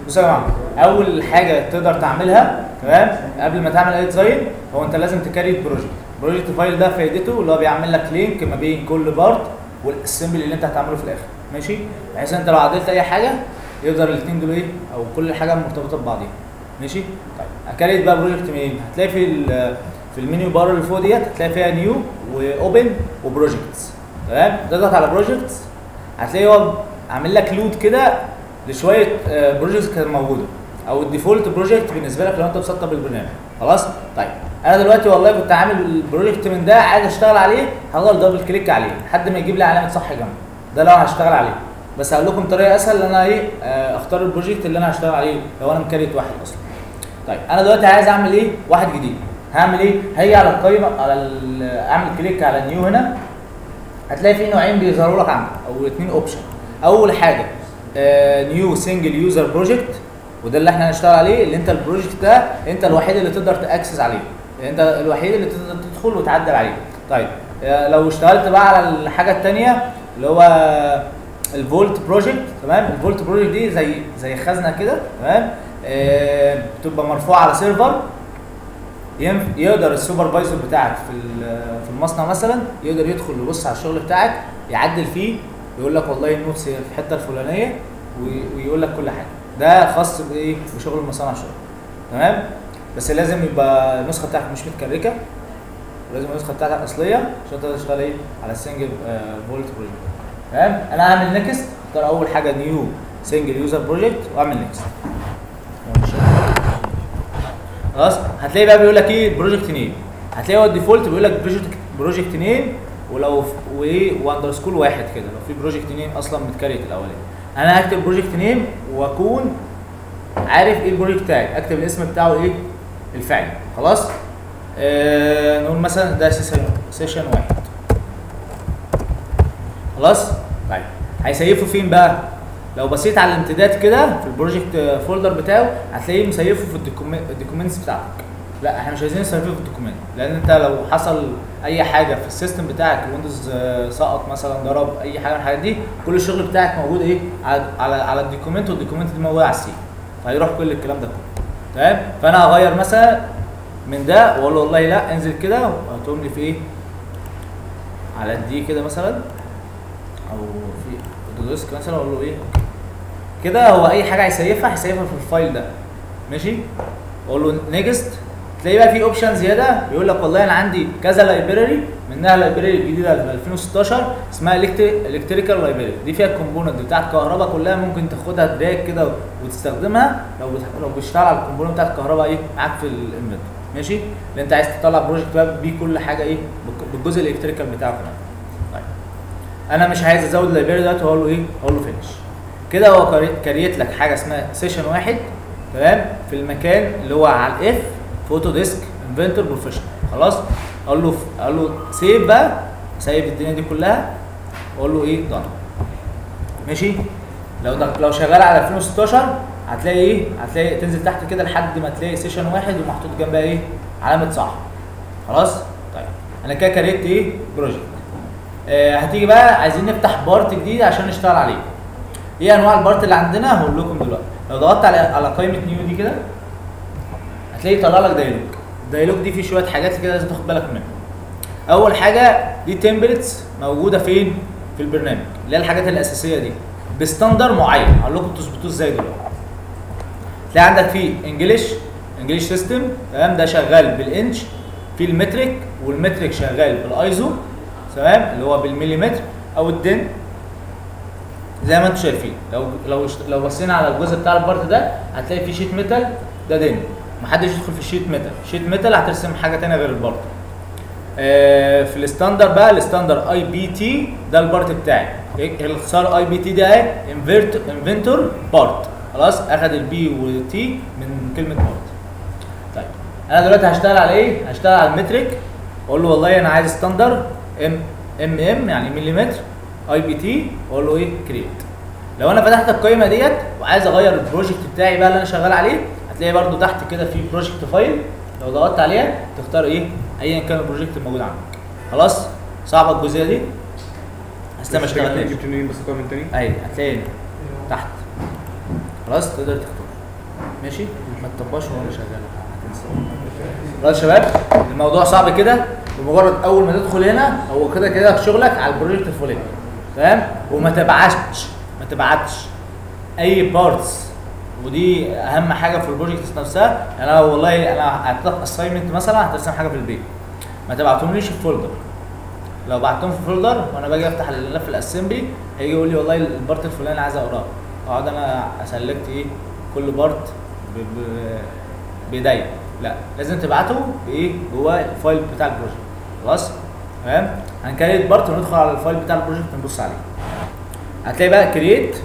بصوا يا جماعه اول حاجه تقدر تعملها تمام قبل ما تعمل اي ديزاين هو انت لازم تكريت بروجكت البروجكت فايل ده فايدته اللي هو بيعمل لك لينك ما بين كل بارت والاسمبلي اللي انت هتعمله في الاخر ماشي بحيث انت لو عدلت اي حاجه يقدر الاثنين دول ايه او كل حاجه مرتبطه ببعضيها ماشي طيب اكريت بقى بروجكت منين هتلاقي في ال- في المنيو بار اللي فوق ديت هتلاقي فيها نيو واوبن وبروجكتس تمام تضغط على بروجكتس هتلاقي هو عامل لك لود كده لشويه بروجكتس كانت موجوده او الديفولت بروجكت بالنسبه لك لو انت مسطب البرنامج خلاص طيب انا دلوقتي والله كنت عامل البروجكت من ده عايز اشتغل عليه هفضل دبل كليك عليه لحد ما يجيب لي علامه صح جنبه ده لو هشتغل عليه بس هقول لكم طريقه اسهل ان انا ايه آه، اختار البروجكت اللي انا هشتغل عليه لو انا مكريت واحد اصلا طيب انا دلوقتي عايز اعمل ايه واحد جديد هعمل ايه هاجي على القائمه على ال- اعمل كليك على نيو هنا هتلاقي في نوعين بيظهروا لك عندك او اثنين اوبشن اول حاجه نيو سنجل يوزر بروجكت وده اللي احنا هنشتغل عليه اللي انت البروجكت ده انت الوحيد اللي تقدر تاكسس عليه انت الوحيد اللي تقدر تدخل وتعدل عليه طيب آه، لو اشتغلت بقى على الحاجه الثانيه اللي هو الفولت بروجكت تمام الفولت بروجكت دي زي زي خزنه كده تمام آه، بتبقى مرفوعه على سيرفر ينف- يقدر السوبرفايزر بتاعك في ال- في المصنع مثلا يقدر يدخل يبص على الشغل بتاعك يعدل فيه يقول لك والله النوتس في الحته الفلانيه وي- ويقول لك كل حاجه ده خاص بايه بشغل المصانع شغل تمام بس لازم يبقى النسخه بتاعتك مش متكركه ولازم النسخه بتاعتك اصليه عشان تقدر تشتغل ايه على السنجل فولت بروجكت تمام انا هعمل نكست اختار اول حاجه نيو سنجل يوزر بروجكت واعمل نكست خلاص هتلاقي بقى بيقول لك ايه بروجكت نيم هتلاقي هو الديفولت بيقول لك بروجكت بروجكت نيم ولو ف- وايه واندرسكور واحد كده لو في بروجكت نيم اصلا متكريت الاولاني انا هكتب بروجكت نيم واكون عارف ايه البروجكت بتاعي اكتب الاسم بتاعه ايه الفعلي خلاص آه نقول مثلا ده سيشن سيشن واحد خلاص طيب هيسيفه فين بقى لو بصيت على الامتداد كده في البروجكت فولدر بتاعه هتلاقيه مسيفه في الدوكيومنتس بتاعتك لا احنا مش عايزين نسيفه في الدوكيومنت لان انت لو حصل اي حاجه في السيستم بتاعك الويندوز آه، سقط مثلا ضرب اي حاجه من الحاجات دي كل الشغل بتاعك موجود ايه على على, على الدوكيومنت والدوكيومنت دي موجوده على السي فهيروح كل الكلام ده كله تمام فانا هغير مثلا من ده واقول له والله لا انزل كده وهتقوم لي في ايه على الدي كده مثلا او في اوتوديسك مثلا اقول له ايه كده هو اي حاجه هيسيفها هيسيفها في الفايل ده ماشي اقول له نيكست تلاقي بقى في اوبشن زياده بيقول لك والله انا عندي كذا لايبراري منها لايبراري الجديده في 2016 اسمها الكتريكال لايبراري دي فيها الكومبوننت بتاعت الكهرباء كلها ممكن تاخدها دراج كده وتستخدمها لو بت... لو بتشتغل على الكومبوننت بتاعت الكهرباء ايه معاك في الانفنتوري ماشي اللي انت عايز تطلع بروجكت بقى بيه كل حاجه ايه بالك- بالجزء الالكتريكال بتاعه كمان طيب انا مش عايز ازود اللايبراري دلوقتي هقول له ايه هقول له فينش كده هو كري- كريت لك حاجه اسمها سيشن واحد تمام في المكان اللي هو على الاف في اوتو ديسك انفنتور بروفيشنال خلاص اقول له اقول له سيف بقى سيف الدنيا دي كلها واقول له ايه دان ماشي لو ده لو شغال على 2016 هتلاقي ايه هتلاقي تنزل تحت كده لحد ما تلاقي سيشن واحد ومحطوط جنبها ايه علامه صح خلاص طيب انا كده كريت ايه بروجكت آه هتيجي بقى عايزين نفتح بارت جديد عشان نشتغل عليه ايه انواع البارت اللي عندنا هقول لكم دلوقتي لو ضغطت على على قائمه نيو دي كده هتلاقي يطلع لك دايلوج الدايلوج دي فيه شويه حاجات كده لازم تاخد بالك منها اول حاجه دي تمبلتس موجوده فين في البرنامج اللي هي الحاجات الاساسيه دي بستاندر معين هقول لكم تظبطوه ازاي دلوقتي تلاقي عندك في انجلش انجلش سيستم تمام ده شغال بالانش في المترك والمترك شغال بالايزو تمام اللي هو بالمليمتر او الدن زي ما انتم شايفين لو لو اشت- لو بصينا على الجزء بتاع البارت ده هتلاقي فيه شيت ميتال ده دين محدش يدخل في الشيت ميتال شيت ميتال هترسم حاجه تانية غير البارت آه في الستاندر بقى الستاندر اي بي تي ده البارت بتاعي إيه الاختصار اي بي تي ده ايه انفيرت انفنتور بارت خلاص اخد البي والتي من كلمه بارت طيب انا دلوقتي هشتغل على ايه هشتغل على المترك اقول له والله انا عايز ستاندر ام ام ام يعني مليمتر اي بي تي واقول له ايه كريت لو انا فتحت القائمه ديت وعايز اغير البروجكت بتاعي بقى اللي انا شغال عليه هتلاقي برده تحت كده في بروجكت فايل لو ضغطت عليها تختار ايه ايا كان البروجكت الموجود عندك خلاص صعبه الجزئيه دي هستنى ما اشتغلتش جبت منين بس قائمه تاني اهي هتلاقي هنا تحت خلاص تقدر تختار ماشي ما تطبقش وهو شغال هتنسى خلاص يا شباب الموضوع صعب كده بمجرد اول ما تدخل هنا هو كده كده شغلك على البروجكت الفلاني تمام وما تبعتش ما تبعتش اي بارتس ودي اهم حاجه في البروجكت نفسها يعني انا والله انا هعطيك اساينمنت مثلا هترسم حاجه في البيت ما تبعتهمليش في فولدر لو بعتهم في فولدر وانا باجي افتح الملف الاسمبلي هيجي يقول لي والله البارت الفلاني عايز اقراه اقعد انا اسلكت ايه كل بارت ب- ب- بايديا لا لازم تبعته بايه جوه الفايل بتاع البروجكت خلاص تمام هنكريت بارت وندخل على الفايل بتاع البروجكت نبص عليه هتلاقي بقى كرييت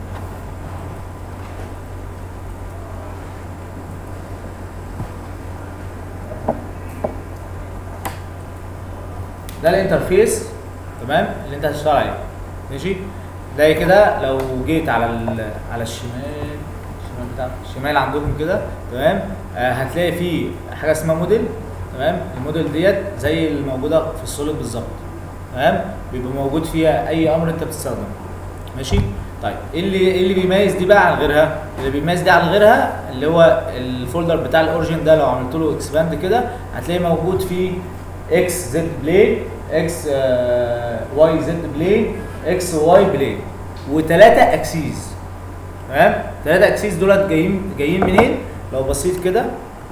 ده الانترفيس تمام اللي انت هتشتغل عليه ماشي زي كده لو جيت على ال- على الشمال الشمال بتاع الشمال عندكم كده تمام آه هتلاقي فيه حاجه اسمها موديل تمام الموديل ديت زي الموجوده في السوليد بالظبط تمام بيبقى موجود فيها اي امر انت بتستخدمه ماشي طيب ايه اللي ايه اللي بيميز دي بقى عن غيرها اللي بيميز دي عن غيرها اللي هو الفولدر بتاع الاوريجن ده لو عملت له اكسباند كده هتلاقي موجود فيه اكس زد بلاي اكس واي زد بلاي اكس واي بلاي وثلاثه اكسيس تمام ثلاثه اكسيس دولت جايين جايين منين لو بصيت كده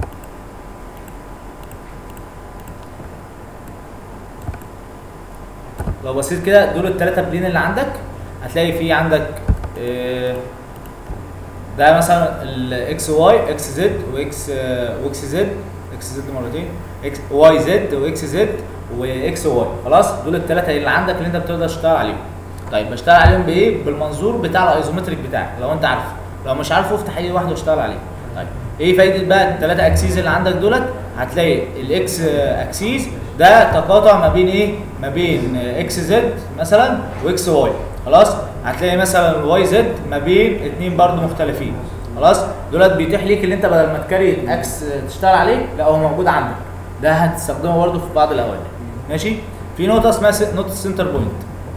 لو بصيت كده دول الثلاثه بلين اللي عندك هتلاقي في عندك آه، ده مثلا الاكس واي اكس زد واكس واكس زد اكس زد مرتين اكس واي زد واكس زد واكس واي خلاص دول الثلاثه اللي عندك اللي انت بتقدر تشتغل عليهم طيب بشتغل عليهم بايه بالمنظور بتاع الايزومتريك بتاعك لو انت عارفه لو مش عارفه افتح اي واحده واشتغل عليه طيب ايه فايده بقى الثلاثه اكسيز اللي عندك دولت هتلاقي الاكس اكسيز ده تقاطع ما بين ايه ما بين اكس زد مثلا واكس واي خلاص هتلاقي مثلا الواي زد ما بين اتنين برضو مختلفين خلاص دولت بيتيح ليك اللي انت بدل ما تكري اكس تشتغل عليه لا هو موجود عندك ده هتستخدمه برضو في بعض الاوقات ماشي في نقطه اسمها س- نقطه سنتر بوينت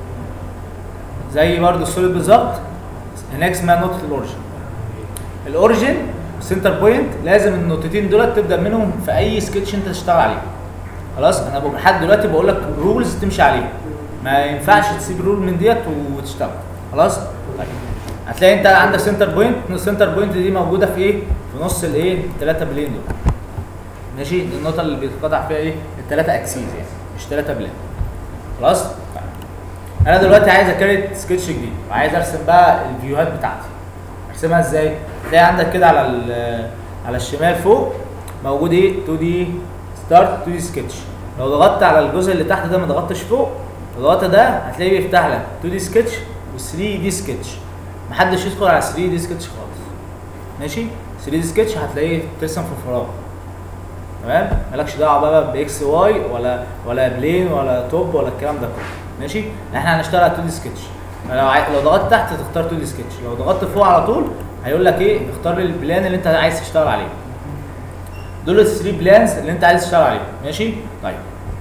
زي برضو السوليد بالظبط هناك اسمها نقطه الاوريجن الاوريجن سنتر بوينت لازم النقطتين دولت تبدا منهم في اي سكتش انت تشتغل عليه خلاص انا بقول- لحد دلوقتي بقول لك رولز تمشي عليها ما ينفعش تسيب رول من ديت وتشتغل خلاص طيب هتلاقي انت عندك سنتر بوينت السنتر بوينت دي موجوده في ايه في نص الايه الثلاثه بلين دول ماشي دي النقطه اللي بيتقطع فيها ايه الثلاثه اكسيز يعني مش ثلاثه بلين خلاص طيب. انا دلوقتي عايز اكريت سكتش جديد وعايز ارسم بقى الفيوهات بتاعتي ارسمها ازاي تلاقي عندك كده على ال- على الشمال فوق موجود ايه 2 دي ستارت 2 دي سكتش لو ضغطت على الجزء اللي تحت ده ما ضغطتش فوق لو ضغطت ده هتلاقيه بيفتح لك 2 دي سكتش و3 دي سكتش محدش يدخل على 3 دي سكتش خالص ماشي 3 دي سكتش هتلاقيه ترسم في الفراغ تمام مالكش دعوه بقى باكس واي ولا ولا بلين ولا توب ولا الكلام ده كله ماشي احنا هنشتغل على 2 دي سكتش لو عاي... لو ضغطت تحت تختار 2 دي سكتش لو ضغطت فوق على طول هيقول لك ايه اختار لي البلان اللي انت عايز تشتغل عليه دول ال 3 بلانز اللي انت عايز تشتغل عليهم ماشي طيب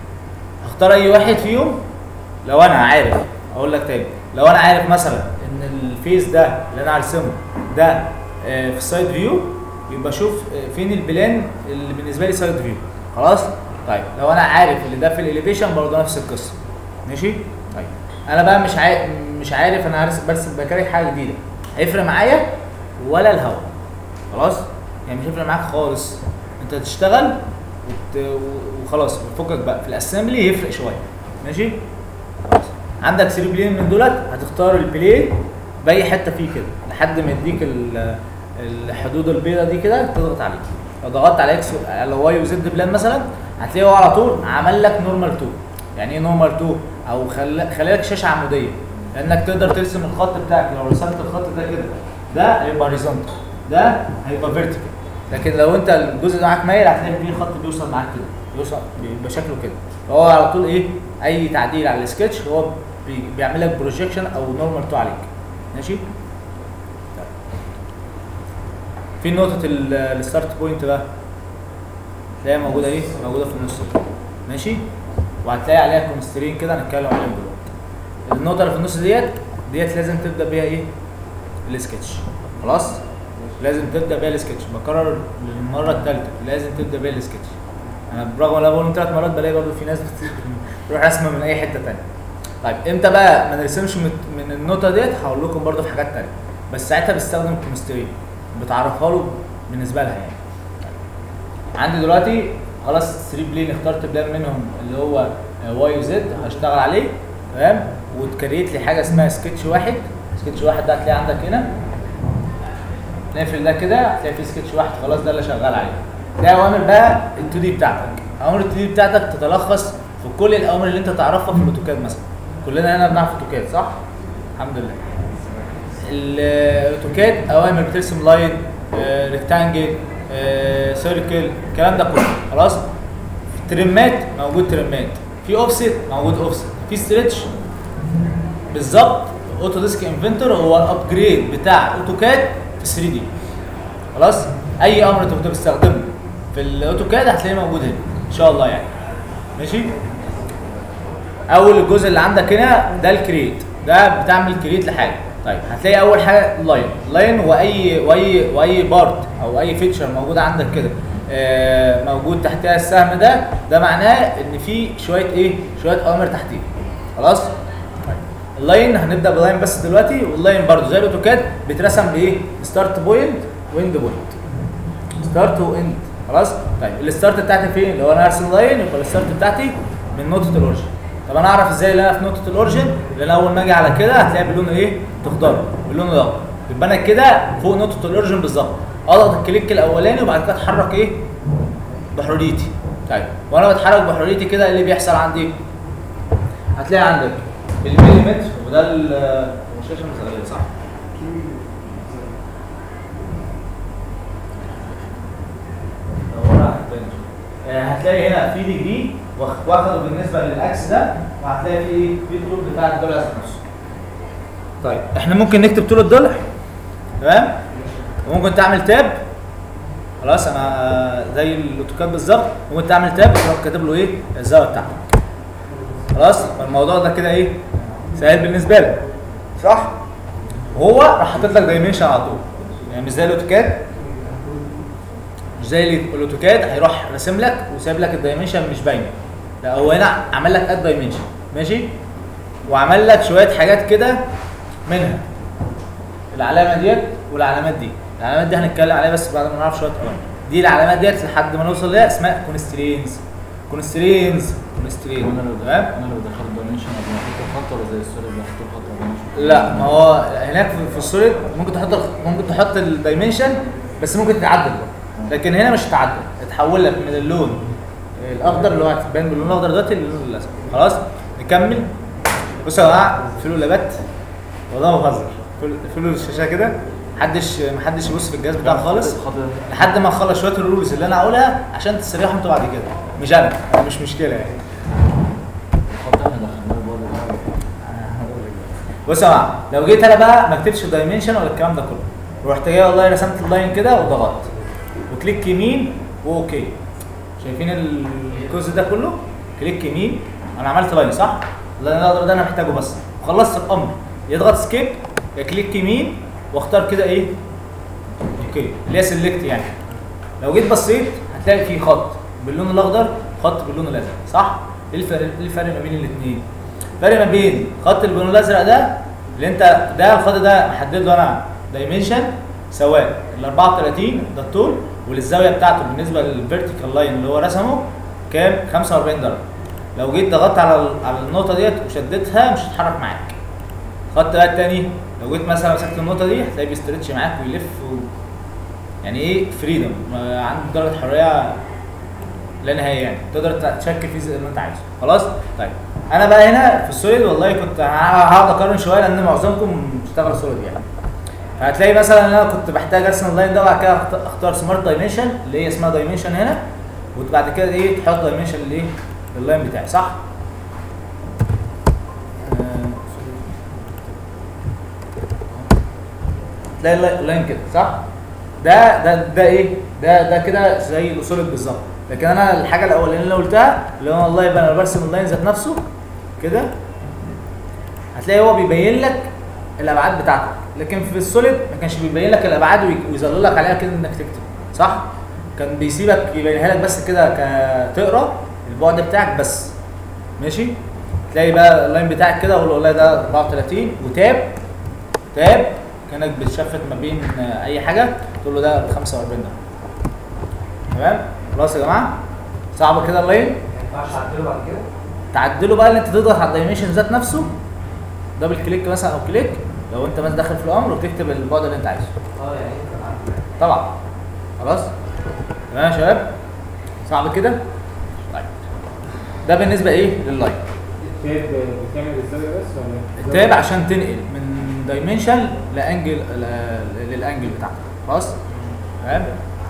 هختار اي واحد فيهم لو انا عارف اقول لك تاني لو انا عارف مثلا ان الفيس ده اللي انا هرسمه ده آه، في سايد فيو يبقى شوف آه، فين البلان اللي بالنسبه لي سايد فيو خلاص طيب لو انا عارف ان ده في الاليفيشن برضه نفس القصه ماشي طيب انا بقى مش عارف مش عارف انا هرسم برسم بكاري حاجه جديده هيفرق معايا ولا الهوا خلاص يعني مش هيفرق معاك خالص انت تشتغل وت... وخلاص فكك بقى في الاسمبلي يفرق شويه ماشي خلاص عندك 3 بلين من دولت هتختار البلين باي حته فيه كده لحد ما يديك ال- الحدود البيضاء دي كده تضغط عليه لو ضغطت على اكس على واي وزد بلان مثلا هتلاقيه هو على طول عمل لك نورمال 2 يعني ايه نورمال 2 او خلى خلى لك شاشه عموديه لانك تقدر ترسم الخط بتاعك لو رسمت الخط ده كده ده هيبقى هوريزونتال ده هيبقى فيرتيكال لكن لو انت الجزء ده معاك مايل هتلاقي فيه خط بيوصل معاك كده بيوصل بيبقى شكله كده فهو على طول ايه اي تعديل على السكتش هو بي- بيعمل لك بروجيكشن او نورمال 2 عليك ماشي طيب. في نقطة ال- الستارت بوينت بقى تلاقيها موجودة ايه؟ موجودة في النص كده. ماشي؟ وهتلاقي عليها كونسترين كده هنتكلم عليهم دلوقتي. النقطة اللي في النص ديت ديت لازم تبدأ بيها ايه؟ السكتش خلاص؟ لازم تبدا بيها السكتش بكرر للمره الثالثه لازم تبدا بيها السكتش انا برغم ان انا بقول ثلاث مرات بلاقي برضه في ناس بتروح رسمه من اي حته ثانيه طيب امتى بقى ما نرسمش من من النقطه ديت هقول لكم برضه في حاجات ثانيه بس ساعتها بستخدم كيمستري بتعرفها له بالنسبه لها يعني عندي دلوقتي خلاص 3 بلين اخترت بلان منهم اللي هو واي وزد هشتغل عليه تمام واتكريت لي حاجه اسمها سكتش واحد سكتش واحد ده هتلاقيه عندك هنا نقفل ده كده هتلاقي فيه سكتش واحد خلاص ده اللي شغال عليه ده اوامر بقى ال 2 دي بتاعتك اوامر ال 2 دي بتاعتك تتلخص في كل الاوامر اللي انت تعرفها في الاوتوكاد مثلا كلنا هنا بنعرف اوتوكاد صح الحمد لله الاوتوكاد اوامر بترسم لاين ريكتانجل سيركل الكلام ده كله خلاص ترمات موجود ترمات في اوفست موجود اوفست في ستريتش بالظبط اوتو ديسك انفنتور هو الابجريد بتاع اوتوكاد في 3 دي خلاص اي امر انت كنت بتستخدمه في الاوتوكاد هتلاقيه موجود هنا ان شاء الله يعني ماشي اول الجزء اللي عندك هنا ده الكريت ده بتعمل كريت لحاجه طيب هتلاقي اول حاجه لاين لاين واي واي واي بارت او اي فيتشر موجوده عندك كده آه موجود تحتها السهم ده ده معناه ان في شويه ايه شويه اوامر تحتيه خلاص طيب اللاين هنبدا باللاين بس دلوقتي واللاين برضو زي الاوتوكاد بيترسم بايه ستارت بوينت واند بوينت ستارت واند خلاص طيب الستارت بتاعتي فين لو انا هرسم لاين يبقى الستارت بتاعتي من نقطه الاوريجن طب انا اعرف ازاي ان انا في نقطه الاوريجن لان اول ما اجي على كده هتلاقي باللون ايه تخضر باللون ده يبقى انا كده فوق نقطه الاوريجن بالظبط اضغط الكليك الاولاني وبعد كده اتحرك ايه بحريتي طيب وانا بتحرك بحريتي كده ايه اللي بيحصل عندي هتلاقي عندك المليمتر وده الشاشه مزغلله صح هتلاقي هنا في ديجري واخده بالنسبه للاكس ده وهتلاقي في ايه في طول بتاع الضلع ذات نفسه طيب احنا ممكن نكتب طول الضلع تمام وممكن تعمل تاب خلاص انا زي الاوتوكاد بالظبط ممكن تعمل تاب وتروح كاتب له ايه الزاويه بتاعتك خلاص الموضوع ده كده ايه سهل بالنسبه لك صح وهو راح حاطط لك دايمنشن على طول يعني مش زي الاوتوكاد مش زي الاوتوكاد هيروح راسم لك وسايب لك الدايمنشن مش باينه لا هو هنا عمل لك اد دايمنشن ماشي وعمل لك شويه حاجات كده منها العلامه ديت والعلامات دي العلامات دي هنتكلم عليها بس بعد ما نعرف شويه ارقام دي العلامات ديت لحد ما نوصل ليها اسمها كونسترينز كونسترينز كونسترينز انا لو تمام انا لو دخلت دايمنشن قبل ما احط الخط ولا زي الصوره اللي احط الخط ولا مش لا ما هو هناك في- في السوليد ممكن تحط الخ- ممكن تحط الدايمنشن بس ممكن تتعدل برضه. لكن هنا مش هتعدل تتحول لك من اللون الاخضر اللي هو هتبان باللون الاخضر دلوقتي للون الازرق خلاص نكمل بصوا يا جماعه اقفلوا اللابات والله ما بهزر اقفلوا- اقفلوا الشاشه كده محدش محدش يبص في الجهاز بتاعه خالص الخط ده لحد ما اخلص شويه الرولز اللي انا هقولها عشان تستريحوا انتوا بعد كده مش انا أنا مش مشكله يعني الخط احنا دخلناه برضه بص يا جماعه لو جيت انا بقى ما اكتبش دايمنشن ولا الكلام ده كله رحت جاي والله رسمت اللاين كده وضغطت وكليك يمين واوكي شايفين الجزء ده كله كليك يمين انا عملت لاين صح اللاين الاخضر ده انا محتاجه بس خلصت الامر يضغط سكيب يا كليك يمين واختار كده ايه اوكي اللي هي سيلكت يعني لو جيت بصيت هتلاقي في خط باللون الاخضر خط باللون الازرق صح ايه الفرق ايه الفرق ما بين الاثنين الفرق ما بين خط باللون الازرق ده اللي انت ده الخط ده محدد له انا دايمنشن سواء ال 34 ده الطول والزاويه بتاعته بالنسبه للفيرتيكال لاين اللي هو رسمه كام 45 درجه لو جيت ضغطت على ال- على النقطه ديت وشدتها مش هتتحرك معاك الخط بقى التاني لو جيت مثلا مسكت النقطه دي هتلاقيه بيسترتش معاك ويلف و... يعني ايه فريدم عندك درجه حريه لا نهائيه يعني تقدر تشكل فيه زي ما انت عايز خلاص طيب انا بقى هنا في السوليد والله كنت هقعد اقارن شويه لان معظمكم بتشتغل سوليد يعني فهتلاقي مثلا ان انا كنت بحتاج ارسم اللاين ده وبعد كده أخت- اختار سمارت دايمنشن اللي هي اسمها دايمنشن هنا وبعد كده ايه تحط دايمنشن للايه لللاين بتاعي صح؟ آه، تلاقي اللاين- اللاين كده صح؟ ده ده ده ايه؟ ده ده كده زي السوليد بالظبط لكن انا الحاجه الاولانيه اللي قلتها اللي هو والله يبقى انا برسم اللاين ذات نفسه كده هتلاقي هو بيبين لك الابعاد بتاعتك لكن في السوليد ما كانش بيبين لك الابعاد وي- ويظلل لك عليها كده انك تكتب صح كان بيسيبك يبينها لك بس كده كتقرا البعد بتاعك بس ماشي تلاقي بقى اللاين بتاعك كده اقول له والله ده 34 وتاب تاب كانك بتشفت ما بين آه، اي حاجه تقول له ده 45 ده تمام خلاص يا جماعه صعبه كده اللاين ما ينفعش اعدله بعد كده تعدله بقى اللي انت تضغط على الدايمنشن ذات نفسه دبل كليك مثلا او كليك لو انت مثلا داخل في الامر وتكتب البعد اللي انت عايزه اه يعني ينفع اعدله طبعا خلاص تمام يا شباب صعب كده طيب ده بالنسبه ايه لللاين التاب بتعمل الزاويه بس ولا التاب عشان تنقل من دايمنشن لانجل ل- للانجل بتاعك خلاص تمام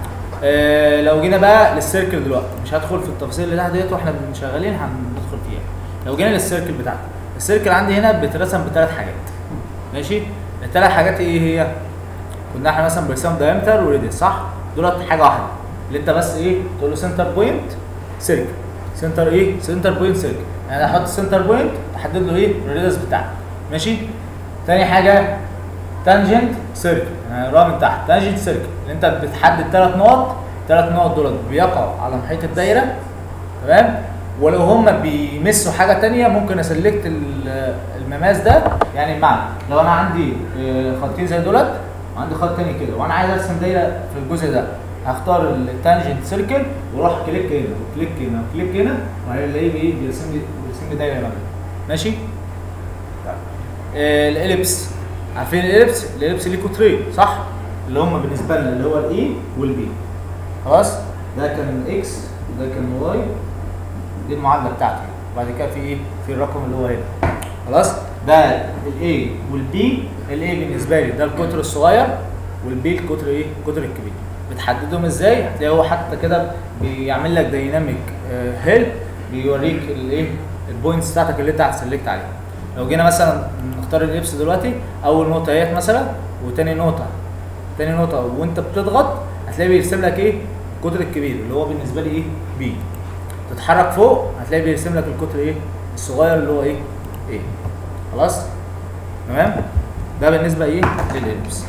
آه لو جينا بقى للسيركل دلوقتي مش هدخل في التفاصيل اللي تحت ديت واحنا شغالين هندخل فيها لو جينا للسيركل بتاعتي السيركل عندي هنا بيترسم بثلاث حاجات ماشي الثلاث حاجات ايه هي كنا احنا مثلا بنرسم دايمتر وريديوس صح دولت حاجه واحده اللي انت بس ايه تقول له سنتر بوينت سيركل سنتر ايه سنتر بوينت سيركل يعني احط سنتر بوينت احدد له ايه الريديوس بتاعك ماشي تاني حاجه تانجنت سيركل يعني راه من تحت تانجنت سيركل اللي انت بتحدد ثلاث نقط ثلاث نقط دول بيقعوا على محيط الدايره تمام ولو هم بيمسوا حاجه تانية ممكن اسلكت ال- المماس ده يعني بمعنى لو انا عندي آه، خطين زي دولت وعندي خط تاني كده وانا عايز ارسم دايره في الجزء ده هختار التانجنت سيركل واروح كليك هنا وكليك هنا وكليك هنا وهلاقيه ايه بيرسم لي بيرسم لي دايره ما بينهم ماشي طيب. آه، الاليبس عارفين الاليبس الاليبس ليه قطرين صح اللي هم بالنسبه لنا اللي هو الاي والبي خلاص ده كان اكس وده كان واي دي المعادله بتاعته وبعد كده في ايه في الرقم اللي هو هنا خلاص ده الاي والبي الاي بالنسبه لي ده القطر الصغير والبي القطر ايه القطر الكبير بتحددهم ازاي هتلاقي هو حتى كده بيعمل لك دايناميك هيل بيوريك الايه البوينتس بتاعتك اللي انت هتسلكت عليها لو جينا مثلا نختار الابس دلوقتي اول نقطه اهيت مثلا وتاني نقطه تاني نقطه وانت بتضغط هتلاقي بيرسم لك ايه القطر الكبير اللي هو بالنسبه لي ايه بي تتحرك فوق هتلاقي بيرسم لك القطر ايه الصغير اللي هو ايه ايه خلاص تمام ده بالنسبه ايه للالبس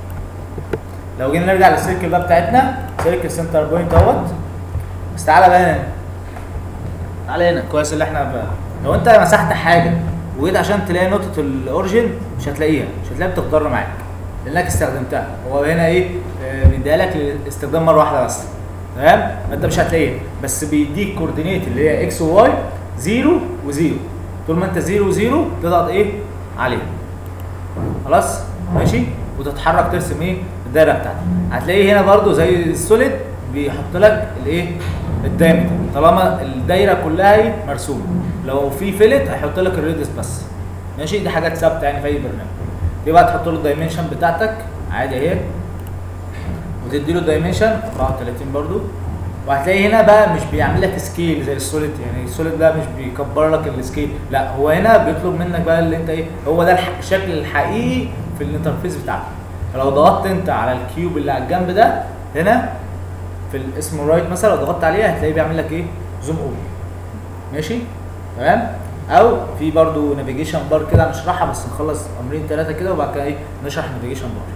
لو جينا نرجع للسيركل بقى بتاعتنا سيركل سنتر بوينت اهوت بس تعالى بقى هنا تعالى هنا كويس اللي احنا بقى. لو انت مسحت حاجه وجيت عشان تلاقي نقطه الاوريجن مش هتلاقيها مش هتلاقيها بتخضر معاك لانك استخدمتها هو هنا ايه آه، مديها لك للاستخدام مره واحده بس تمام انت مش هتلاقيها بس بيديك كوردينيت اللي هي اكس وواي زيرو وزيرو طول ما انت زيرو وزيرو تضغط ايه عليها خلاص ماشي وتتحرك ترسم ايه الدايره بتاعتك هتلاقيه هنا برضو زي السوليد بيحط لك الايه الدايمتر طالما الدايره كلها ايه مرسومه لو في فيلت هيحط لك الريدس بس ماشي دي حاجات ثابته يعني في اي برنامج دي بقى تحط له الدايمنشن بتاعتك عادي اهي وتدي له الدايمنشن 34 برضو وهتلاقي هنا بقى مش بيعمل لك سكيل زي السوليد يعني السوليد ده مش بيكبر لك السكيل لا هو هنا بيطلب منك بقى اللي انت ايه هو ده الح- الشكل الحقيقي في الانترفيس بتاعك فلو ضغطت انت على الكيوب اللي على الجنب ده هنا في الاسم الرايت مثلا لو ضغطت عليه هتلاقيه بيعمل لك ايه زوم اوت ماشي تمام او في برضو نافيجيشن بار كده هنشرحها بس نخلص امرين ثلاثه كده وبعد كده ايه نشرح نافيجيشن بار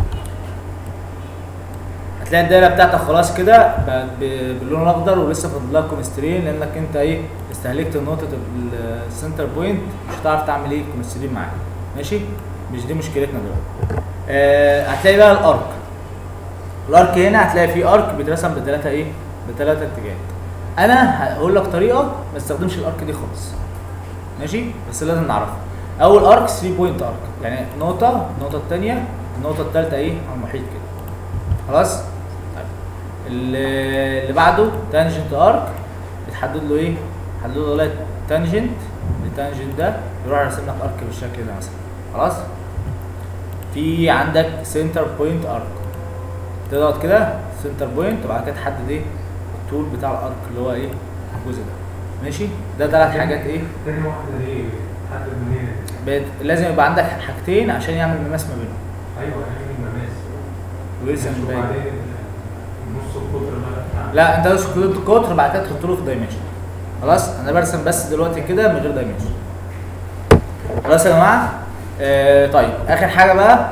هتلاقي الدايره بتاعتك خلاص كده بقت ب- باللون الاخضر ولسه فاضل لها كونسترين لانك انت ايه استهلكت نقطه ال- السنتر بوينت مش هتعرف تعمل ايه كونسترين معاك ماشي مش دي مشكلتنا دلوقتي آه هتلاقي بقى الارك الارك هنا هتلاقي فيه ارك بيترسم بثلاثه ايه بثلاثه اتجاهات انا هقول لك طريقه ما تستخدمش الارك دي خالص ماشي بس لازم نعرفها اول ارك 3 بوينت ارك يعني نقطه النقطه الثانيه النقطه الثالثه ايه على المحيط كده خلاص طيب اللي اللي بعده تانجنت ارك بتحدد له ايه بتحدد له والله تانجنت التانجنت ده يروح يرسم لك ارك بالشكل ده مثلا خلاص في عندك سنتر بوينت ارك تضغط كده سنتر بوينت وبعد كده تحدد ايه الطول بتاع الارك اللي هو ايه الجزء ده ماشي ده ثلاث حاجات ايه تاني واحدة ايه؟ حدد منين؟ بت- لازم يبقى عندك حاجتين عشان يعمل مماس ما بينهم ايوه هنعمل المماس ويرسم الباقي وبعدين نص القطر بقى بتاع لا انت بس كنت قطر بعد كده تحط له في دايمنشن خلاص انا برسم بس دلوقتي كده من غير دايمنشن خلاص يا جماعه آه طيب اخر حاجه بقى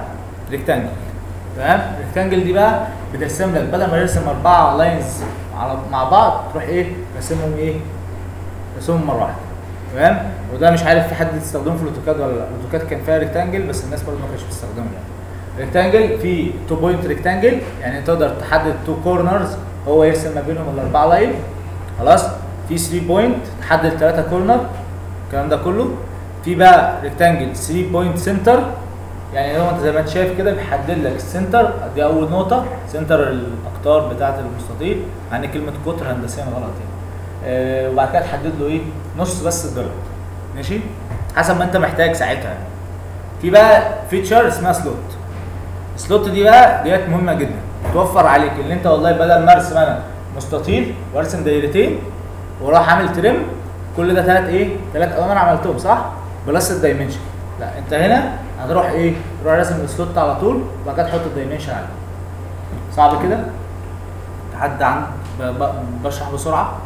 ريكتانجل تمام الريكتانجل دي بقى بترسم لك بدل ما يرسم اربعه لاينز على مع بعض تروح ايه رسمهم ايه رسمهم مره واحده تمام وده مش عارف في حد يستخدمه في الاوتوكاد ولا لا الاوتوكاد كان فيها ريكتانجل بس الناس برضه ما كانتش بتستخدمه يعني ريكتانجل في تو بوينت ريكتانجل يعني تقدر تحدد تو كورنرز هو يرسم ما بينهم الاربعه لاين خلاص في 3 بوينت تحدد ثلاثه كورنر الكلام ده كله في بقى ريكتانجل 3 بوينت سنتر يعني هو انت زي ما انت شايف كده بيحدد لك السنتر دي اول نقطه سنتر الاقطار بتاعه المستطيل مع ان كلمه قطر هندسيا غلط يعني آه وبعد كده تحدد له ايه نص بس الضلع ماشي حسب ما انت محتاج ساعتها في بقى فيتشر اسمها سلوت السلوت دي بقى ديت مهمه جدا توفر عليك اللي انت والله بدل ما ارسم انا مستطيل وارسم دايرتين وراح عامل ترم كل ده ثلاث ايه ثلاث اوامر عملتهم صح بلس الدايمنشن لا انت هنا هتروح ايه تروح راسم السلوت على طول وبعد كده تحط الدايمنشن عليه صعب كده حد عن ب- ب- بشرح بسرعه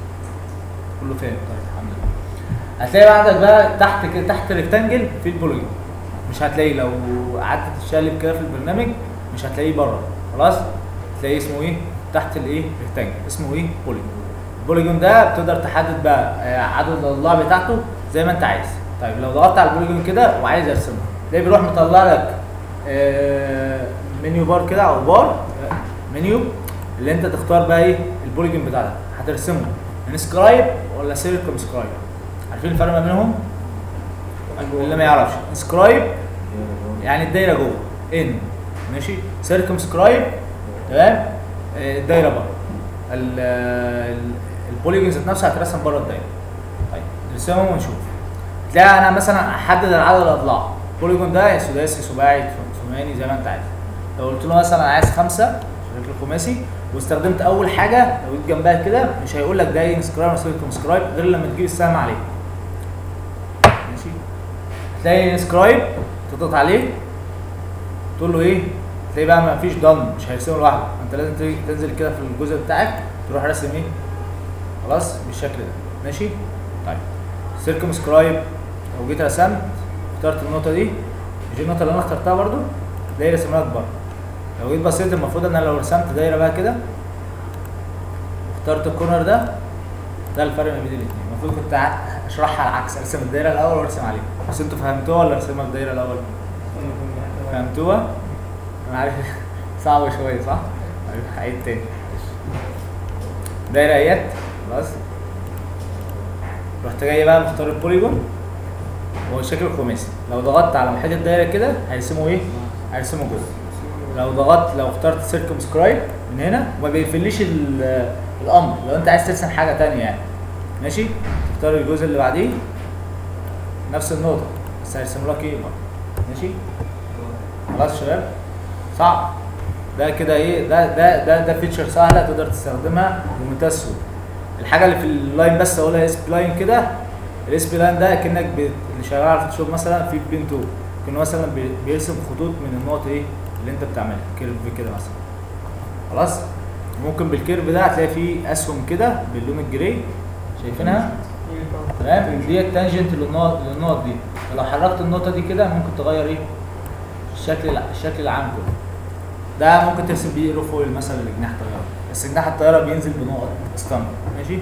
كله فاهم طيب الحمد لله هتلاقي بقى عندك بقى تحت كده تحت الريكتانجل في البوليجون مش هتلاقيه لو قعدت تشقلب كده في البرنامج مش هتلاقيه بره خلاص تلاقيه اسمه ايه تحت الايه ريكتانجل اسمه ايه بوليجون البوليجون ده بتقدر تحدد بقى آه، عدد الاضلاع بتاعته زي ما انت عايز طيب لو ضغطت على البوليجون كده وعايز ارسمه تلاقيه بيروح مطلع لك آه، منيو بار كده او بار آه، منيو اللي انت تختار بقى ايه البوليجون بتاعك هترسمه انسكرايب ولا سيركم سكرايب عارفين الفرق ما بينهم اللي ما يعرفش انسكرايب يعني الدايره جوه ان ماشي سيركم سكرايب تمام آه، الدايره بره ال- ال- البوليجون ذات نفسها هترسم بره الدايره طيب نرسمهم ونشوف تلاقي انا مثلا احدد عدد الاضلاع البوليجون ده يا سداسي سباعي ثماني زي ما انت عايز لو قلت له مثلا انا عايز خمسه شكل خماسي واستخدمت اول حاجه لو جيت جنبها كده مش هيقول لك ده انسكرايب ولا سيركم سكرايب غير لما تجيب السهم عليه ماشي تلاقي انسكرايب تضغط عليه تقول له ايه تلاقي بقى ما فيش ضم مش هيرسمه لوحده انت لازم تيجي تنزل كده في الجزء بتاعك تروح راسم ايه خلاص بالشكل ده ماشي طيب سيركم سكرايب لو جيت رسمت اخترت النقطه دي مش دي النقطه اللي انا اخترتها برضو دايره رسمها بره لو جيت بصيت المفروض ان انا لو رسمت دايره بقى كده اخترت الكورنر ده ده الفرق ما بين الاثنين المفروض كنت ع- اشرحها العكس ارسم الدايره الاول وارسم عليها بس انتوا فهمتوها ولا ارسمها الدايره الاول فهمتوها انا عارف صعبه شويه صح طيب هعيد تاني دايره اهيت خلاص رحت جاي بقى مختار البوليجون هو الشكل الخماسي لو ضغطت على محيط الدايره كده هيرسمه ايه هيرسمه جزء لو ضغطت لو اخترت سيركم سكرايب من هنا وما بيقفليش ال- الامر لو انت عايز ترسم حاجه تانية يعني ماشي تختار الجزء اللي بعديه نفس النقطه بس هيرسم لك ايه بقى ماشي خلاص يا شباب صعب ده كده ايه ده ده ده ده فيتشر سهله تقدر تستخدمها بمنتهى السهوله الحاجه اللي في اللاين بس اقولها اس بي لاين كده الاس بي لاين ده كانك بت- اللي شغال على الفوتوشوب مثلا في بين تو كان مثلا بي- بيرسم خطوط من النقط ايه اللي انت بتعملها كيرف كده مثلا خلاص ممكن بالكيرف ده هتلاقي فيه اسهم كده باللون الجراي شايفينها تمام دي تانجنت للنقط للنقط دي فلو حركت النقطه دي كده ممكن تغير ايه الشكل الع- الشكل العام كله ده ممكن ترسم بيه روفويل مثلا لجناح طياره بس جناح الطياره بينزل بنقط ستاندرد ماشي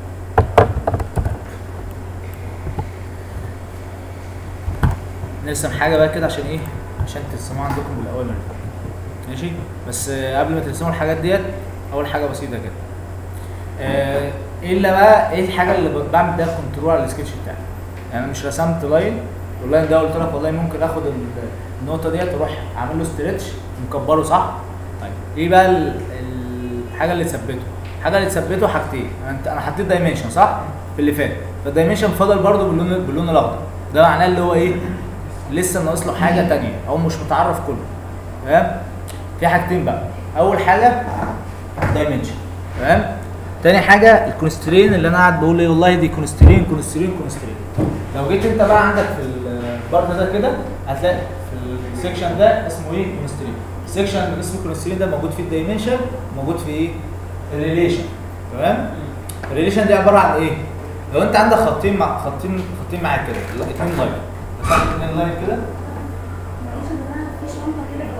نرسم حاجه بقى كده عشان ايه عشان ترسموها عندكم بالاوامر ماشي بس آه، قبل ما ترسموا الحاجات ديت اول حاجه بسيطه كده آه، ايه اللي بقى ايه الحاجه اللي ب- بعمل بيها كنترول على السكتش بتاعي يعني انا مش رسمت لاين واللاين ده قلت لك والله ممكن اخد ال- النقطه ديت واروح اعمل له ستريتش مكبره صح طيب ايه بقى ال- ال- الحاجه اللي تثبته الحاجه اللي تثبته حاجتين انت انا حطيت دايمنشن صح في اللي فات فالدايمنشن فضل برده باللون باللون الاخضر ده معناه اللي هو ايه لسه ناقص له حاجه تانية او مش متعرف كله تمام في حاجتين بقى اول حاجه دايمنشن تمام تاني حاجه الكونسترين اللي انا قاعد بقول ايه والله دي كونسترين كونسترين كونسترين لو جيت انت بقى عندك في البارت ده كده هتلاقي في السكشن ده اسمه ايه كونسترين السكشن اللي اسمه كونسترين ده موجود فيه الدايمنشن موجود في ايه الريليشن تمام الريليشن دي عباره عن ايه لو انت عندك خطين مع خطين خطين معاك كده لا، اتنين لاين رسمت اتنين لاين كده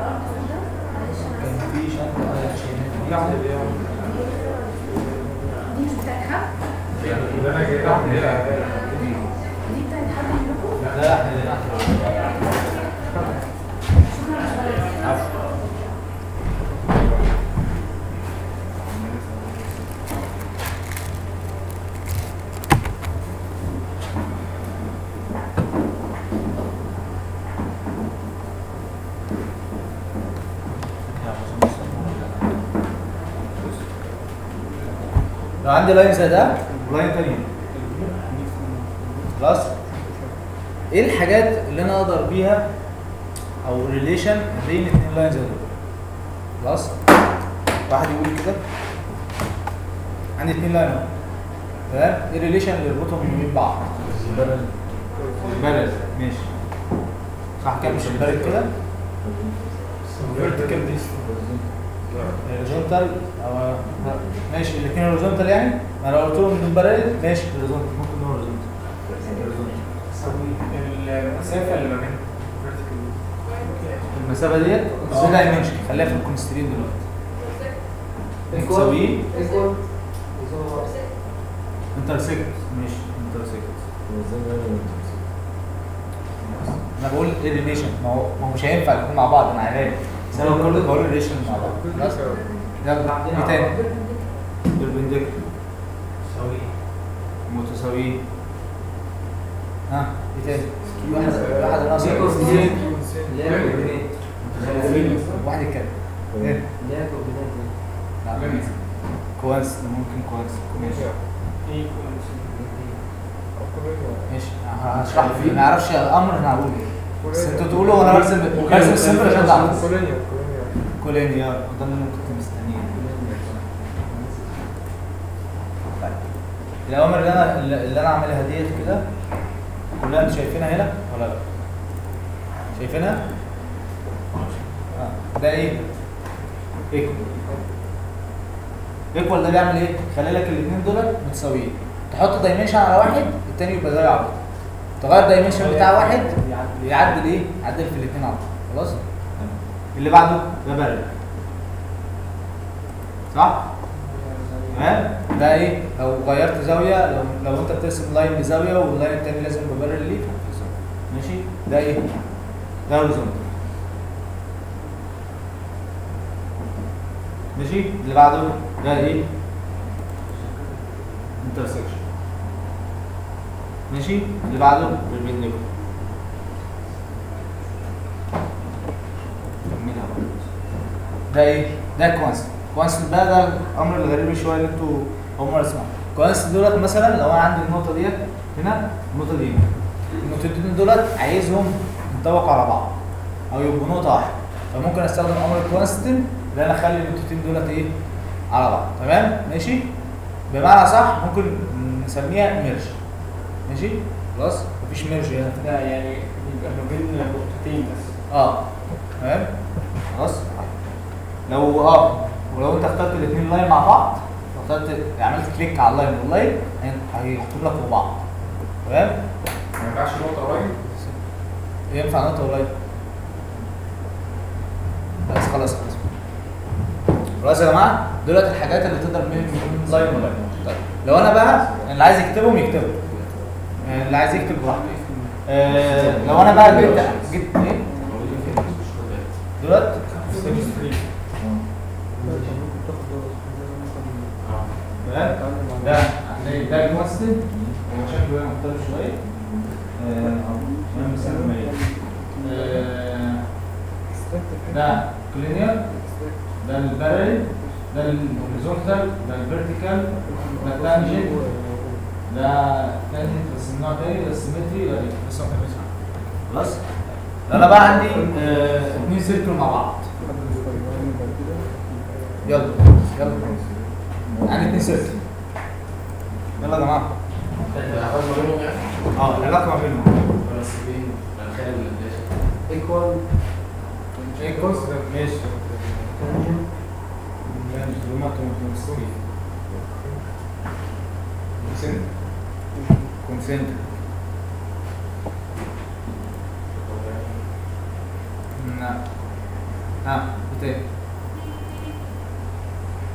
دي مش بتاعت حد اللي انا جاي تحت هنا دي بتاعت حد منكم لا احنا اللي نحن عفوا لو عندي لاين زي ده ولاين تاني خلاص ايه الحاجات اللي انا اقدر بيها او ريليشن بين الاثنين لاينز دول خلاص واحد يقول كده عندي اثنين لاين اهو تمام ايه الريليشن اللي يربطهم بين بعض بارل ماشي صح كده مش البارل كده فيرتيكال دي هوريزونتال او ماشي الاثنين هوريزونتال يعني ما لو قلت لهم دول بارل ماشي هوريزونتال ممكن نقول هوريزونتال المسافه اللي ما بين المسافه ديت ازاي دايمنشن خليها في الكونسترين دلوقتي متساويين ايكوال انترسكت ماشي انترسكت انا بقول ايه ريليشن ما هو ما هو مش هينفع يكون مع بعض انا عارف بس انا بقول بقول ريليشن مع بعض خلاص يلا ايه تاني بيربنديكولار سوي متساويين ها ايه تاني في واحد واحد ناقص ايكوال اثنين اللي هي كوبينات متساويين واحد يتكلم ايه اللي هي كوبينات لا كوانس ممكن كوانس ماشي ماشي هشرح فيه ما اعرفش الامر انا هقول ايه بس انتوا تقولوا وانا برسم برسم السمبل عشان تعرف كولينيا ده اللي انا كنت مستنيه طيب الاوامر اللي انا اللي انا عاملها ديت كده كلها انتوا شايفينها هنا ولا لا؟ شايفينها؟ آه. ده ايه؟ ايكوال ايكوال ده بيعمل ايه؟ خلي لك الاثنين دول متساويين تحط دايمنشن على واحد التاني يبقى زي عبط تغير دايمنشن بتاع واحد يعدل ايه؟ يعدل في الاثنين على بعض خلاص؟ اللي بعده ده بارل صح؟ تمام؟ ده ايه؟ لو غيرت زاويه لو لو انت بترسم لاين بزاويه واللاين التاني لازم ببارل ليه ماشي؟ ده ايه؟ ده هوريزونتال ماشي؟ اللي بعده ده ايه؟ انترسكشن ماشي؟ اللي بعده perpendicular كملها بقى. ده ايه؟ ده كوانست كوانست بقى ده الامر الغريب شويه اللي انتوا اول مره تسمعوا كوانست دولت مثلا لو انا عندي النقطه ديت هنا النقطه دي هنا النقطتين دولت عايزهم ينطبقوا على بعض او يبقوا نقطه واحده فممكن استخدم امر الكوانستن اللي انا اخلي النقطتين دولت ايه على بعض تمام ماشي بمعنى صح ممكن نسميها ميرج ماشي خلاص مفيش ميرج هنا لا يعني يبقى ما بين نقطتين بس اه تمام خلاص لو اه ولو انت اخترت الاثنين لاين مع بعض اخترت عملت كليك على اللاين واللاين هي- هيحطوا لك فوق بعض تمام ما ينفعش نقطه قريب ينفع نقطه واللاين بس خلاص خلاص خلاص يا جماعه دولت الحاجات اللي تقدر من من لاين ولاين طيب لو انا بقى اللي عايز يكتبهم يكتبهم آه، اللي عايز يكتب براحته آه لو انا بقى جبت جبت ايه دولت تمام ده هتلاقي ده الممثل هو شكله هنا مختلف شويه آه، انا مسمى ايه آه، ده كلينير ده البارل ده الهوريزونتال ده الفيرتيكال ده التانجنت ده تانجنت بس من نوع تاني ده السيمتري ده إيه؟ بس هو كان بيسمع. خلاص انا بقى عندي آه، اتنين سيركل مع بعض يلا يلا عندي اتنين سيركل يلا يا جماعه اه العلاقه ما بينهم ايكوال ايكوز ماشي كونسنت نعم ها ايه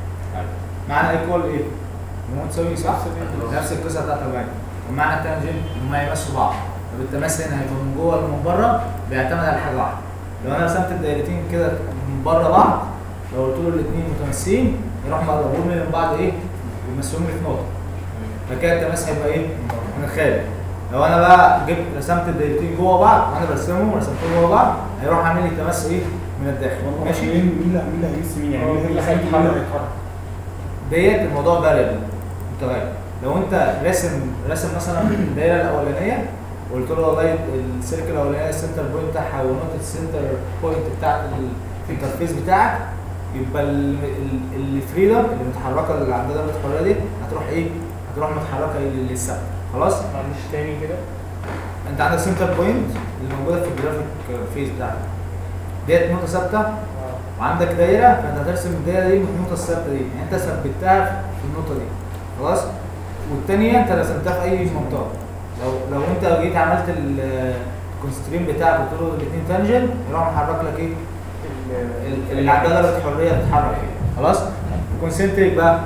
معنى ايكوال ايه؟ ان هو تساوي صح؟ نفس القصه بتاعت الباقي ومعنى التانجنت ان هما يمسوا بعض طب التماس هنا هيبقى من جوه ولا من بره بيعتمد على حاجه واحده لو انا رسمت الدايرتين كده من بره بعض لو قلت له الاثنين متماسين يروحوا مقربين من بعض ايه؟ يمسوهم لي في نقطه فكده التماس هيبقى ايه؟ من الخارج لو انا بقى جبت رسمت الدايرتين جوه بعض وانا برسمهم ورسمتهم جوه بعض هيروح عامل لي تماس ايه؟ من الداخل ماشي؟ مين مين اللي مين اللي هيقيس مين يعني مين اللي هيقيس مين اللي هيتحرك ديت الموضوع فاريبل متغير لو انت راسم راسم مثلا الدايره الاولانيه وقلت له والله السيركل الاولانيه السنتر بوينت بتاعها ونقطه السنتر بوينت بتاعت الانترفيس بتاعك يبقى الفريدم اللي متحركه اللي عندها درجه الحريه دي هتروح ايه؟ هتروح متحركه للسبت خلاص؟ معلش تاني كده انت عندك سنتر بوينت اللي موجوده في الجرافيك فيز بتاعك ديت نقطه ثابته وعندك دايره فانت هترسم الدايره دي من النقطه الثابته دي يعني انت ثبتها في النقطه دي خلاص والثانيه انت رسمتها في اي منطقه لو لو انت جيت عملت الكونسترين بتاعك قلت له الاثنين تانجن يروح محرك لك ايه ال- اللي عندها درجه حريه تتحرك فيها خلاص الكونسنتريك بقى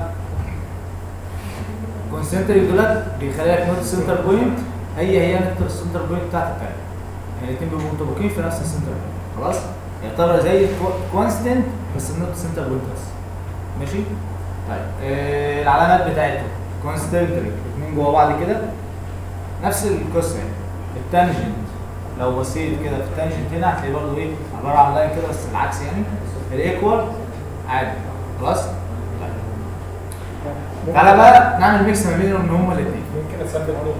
الكونسنتريك دولت بيخلي لك نقطه سنتر بوينت هي هي نقطه السنتر بوينت بتاعت الثانيه يعني الاثنين بيبقوا مطابقين في نفس السنتر بوينت خلاص يعتبر زي كونستنت بس النقطه سنتر بوينت بس ماشي طيب آه العلامات بتاعته كونستنتري الاثنين جوا بعض كده نفس القصه يعني التانجنت لو بصيت كده في التانجنت هنا هتلاقيه برضه ايه عباره عن لاين كده بس العكس يعني الايكوال عادي خلاص طيب تعالى بقى نعمل ميكس ما بينهم ان هما الاثنين ممكن اثبت نقطه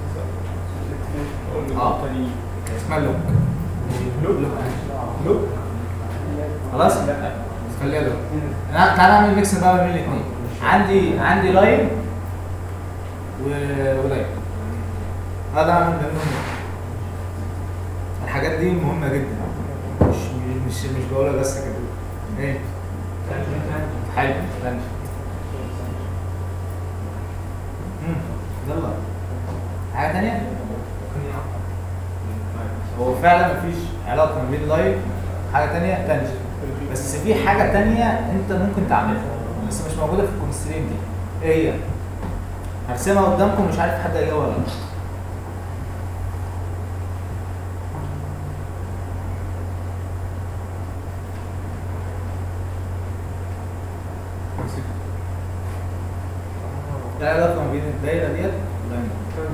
اقول اه. النقطه دي اسمها لوك لوك لوك خلاص خليها لوك أنا- تعالى نعمل ميكس بقى ما بين الاثنين عندي عندي لاين و... ولاين هذا اعمل بينهم الحاجات دي مهمه جدا مش مش مش بقولها بس كده ايه حلو تاني مم، يلا حاجه تانية هو فعلا مفيش علاقه ما بين لاين حاجه تانية تانجن بس في حاجه تانية انت ممكن تعملها بس مش موجوده في الكونسترين دي ايه هي هرسمها قدامكم مش عارف حد هيجاوب ولا لا ايه العلاقه ما بين الدايره ديت واللاين ده؟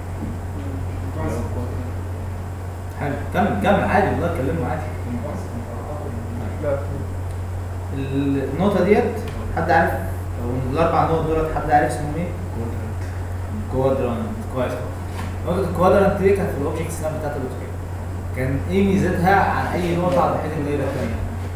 حلو كمل كمل عادي والله اتكلموا عادي لا النقطة ديت حد عارف او من الأربع نقط دولت حد عارف اسمهم ايه؟ كوادرانت كويس نقطة الكوادرانت دي كانت في الأوبجكت سناب بتاعت الأوتوكاد كان ايه ميزتها عن أي نقطة على حيث الدايرة التانية؟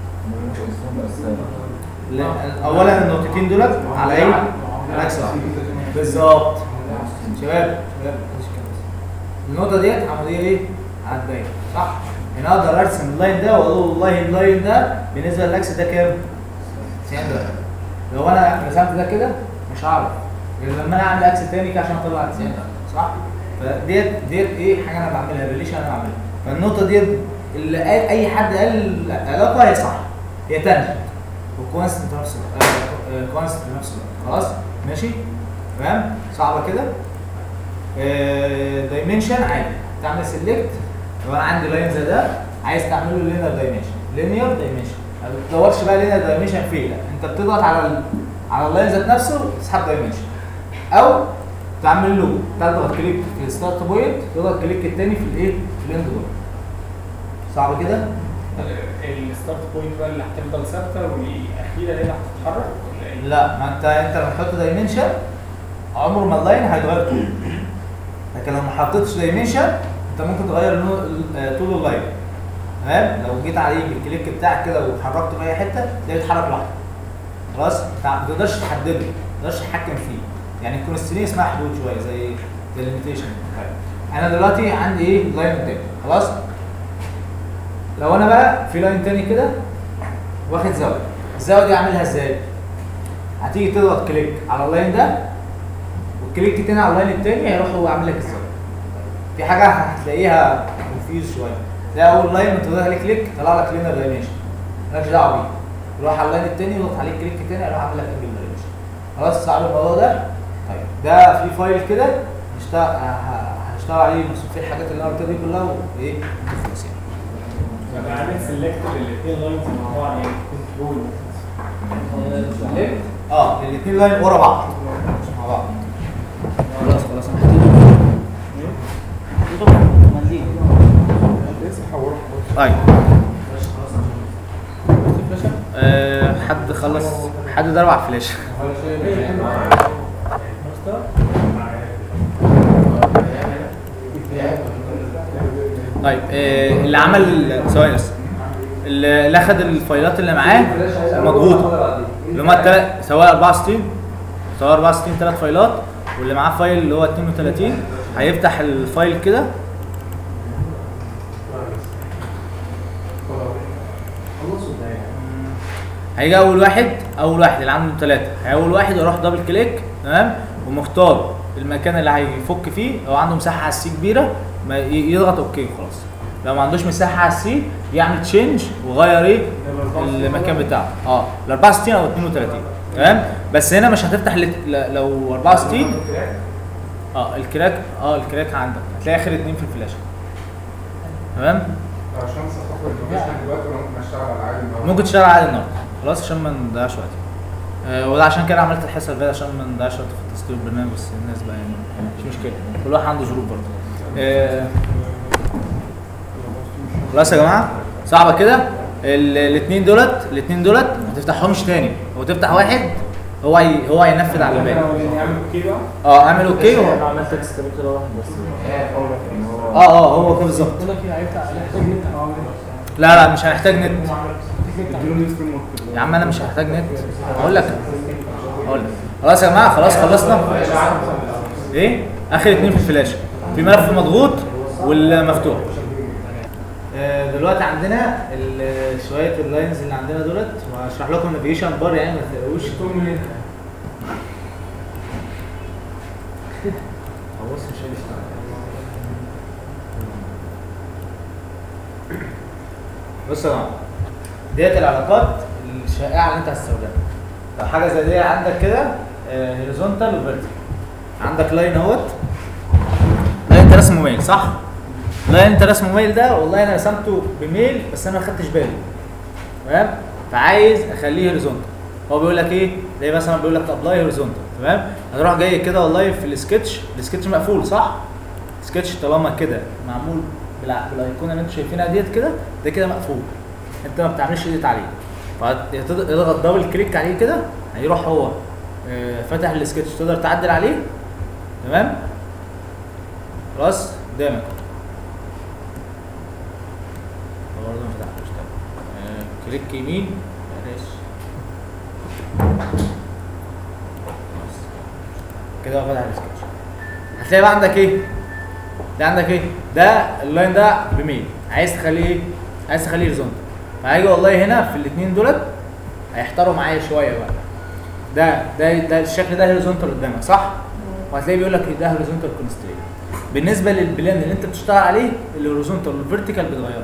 لا، أولا النقطتين دولت على ايه؟ على عكس بعض بالظبط شباب شباب مفيش كده بس. النقطة ديت عمودية ايه؟ على الدايرة صح؟ يعني اقدر ارسم اللاين ده واقول والله اللاين ده بالنسبة للاكس ده كام؟ 90 درجة لو انا رسمت ده كده مش هعرف غير لما انا اعمل اكس تاني كده عشان اطلع 90 درجة صح؟ فديت ديت ايه حاجة انا بعملها ريليشن انا بعملها فالنقطة ديت اللي قال اي حد قال علاقة هي صح هي تانجنت وكونستنت في نفس الوقت كونستنت في نفس الوقت خلاص ماشي تمام صعبة كده دايمنشن عادي تعمل سيلكت لو انا عندي لاين زي ده عايز تعمله لينير دايمنشن لينير دايمنشن ما بتدورش بقى لينير دايمنشن فين لا انت بتضغط على ال... على اللاين ذات نفسه تسحب دايمنشن او تعمل له تضغط كليك في الستارت بوينت تضغط كليك التاني في الايه في الاند بوينت صعب كده الستارت بوينت بقى اللي هتفضل ثابته والاخيره هي اللي هتتحرك ولا ايه؟ لا ما انت انت لما تحط دايمنشن عمره ما اللاين هيتغير طول لكن لو ما حطيتش دايمنشن انت ممكن تغير نو- آه، طول اللاين تمام لو جيت عليه بالكليك بتاعك كده وحركته في اي حته تلاقيه يتحرك لوحده خلاص انت ما تقدرش تحدده ما تقدرش تتحكم فيه يعني الكونسترين اسمها حدود شويه زي زي الليميتيشن انا دلوقتي عندي ايه لاين قدامي خلاص لو انا بقى في لاين تاني كده واخد زاويه الزاويه دي اعملها ازاي هتيجي تضغط كليك على اللاين ده والكليك تاني على اللاين التاني هيروح هو عامل لك الزاويه في حاجه هتلاقيها كونفيوز شويه تلاقي اول لاين انت تضغط عليه كليك طلع لك لينر دايمنشن مالكش دعوه بيه روح على اللاين التاني يضغط عليه كليك تاني هيروح عامل لك انجل دايمنشن خلاص صعب الموضوع ده طيب ده في فايل كده هشتغل ه- ه- هشتغل عليه نص في الحاجات اللي انا قلتها دي كلها وايه تخلص يعني ببقى عامل سيلكت للاثنين لاينز مع بعض يعني كنترول ليه؟ اه الاثنين لاين ورا بعض مع بعض خلاص خلاص انا لسه هروح طيب آه حد خلص حد ضرب على الفلاش طيب آه اللي عمل ثواني بس اللي اللي اخد الفايلات اللي معاه مضغوطه اللي هم التلات سواء 64 سواء 64 ثلاث فايلات واللي معاه فايل اللي هو 32 هيفتح الفايل كده هيجي اول واحد اول واحد اللي عنده ثلاثه اول واحد يروح دبل كليك تمام ومختار المكان اللي هيفك فيه لو عنده مساحه على السي كبيره ما ي- يضغط اوكي خلاص لو ما عندوش مساحه على السي يعمل تشينج وغير ايه المكان بتاعه اه ال 64 او 32 تمام بس هنا مش هتفتح ال- ل- لو 64 اه الكراك اه الكراك عندك هتلاقي اخر اتنين في الفلاشه تمام عشان اخد البروفيشنال دلوقتي ولا ممكن اشتغل على عادي النهارده؟ ممكن تشتغل عادي النهارده خلاص عشان ما نضيعش وقت آه وده عشان كده عملت الحصه اللي فاتت عشان ما نضيعش وقت في تسطيب البرنامج بس الناس بقى يعني مش مشكله كل واحد عنده ظروف برضه آه خلاص يا جماعه صعبه كده الاثنين دولت الاثنين دولت ما تفتحهمش تاني هو تفتح واحد هو هي هو هينفذ على الباقي نعمل اوكي بقى اه اعمل اوكي انا و... عملت اكستريبت واحد بس إن هو- اه اه هو كده بالظبط لا لا مش هنحتاج نت اديله ليست فريم ورك يا عم انا مش هحتاج نت اقول لك اقول لك خلاص يا جماعه خلاص خلصنا ايه اخر اتنين في الفلاشه في ملف مضغوط والمفتوح آه، دلوقتي عندنا ال- شويه اللاينز اللي عندنا دولت وهشرح لكم النافيجيشن بار يعني ما تقلقوش هو بص مش هيشتغل بص يا جماعه ديت العلاقات الشائعه اللي انت هتستخدمها لو حاجه زي دي عندك كده هوريزونتال وفيرتيكال عندك لاين اهوت لاين انت رسمه ميل صح؟ لاين انت رسمه ميل ده والله انا رسمته بميل بس انا ما خدتش بالي تمام؟ فعايز اخليه هوريزونتال هو بيقول لك ايه؟ زي مثلا بيقول لك ابلاي هوريزونتال تمام؟ هتروح جاي كده والله في السكتش السكتش مقفول صح؟ سكتش طالما كده معمول بالع- بالايقونه اللي انتوا شايفينها ديت كده ده كده مقفول انت ما بتعملش ايديت عليه فاضغط دبل كليك عليه كده هيروح هو آه، فاتح السكتش تقدر تعدل عليه تمام خلاص قدامك هو برضه ما فتحتوش طبعا آه، كليك يمين معلش خلاص. كده هو فتح السكتش هتلاقي بقى عندك ايه ده عندك ايه ده اللاين ده بميل عايز تخليه ايه عايز تخليه هوريزونتال فهيجي والله هنا في الاثنين دولت هيحتاروا معايا شويه بقى ده ده ده الشكل ده هوريزونتال قدامك صح وهتلاقيه بيقول لك ده هوريزونتال كونستريت بالنسبه للبلان اللي انت بتشتغل عليه الهوريزونتال والفيرتيكال بتغيره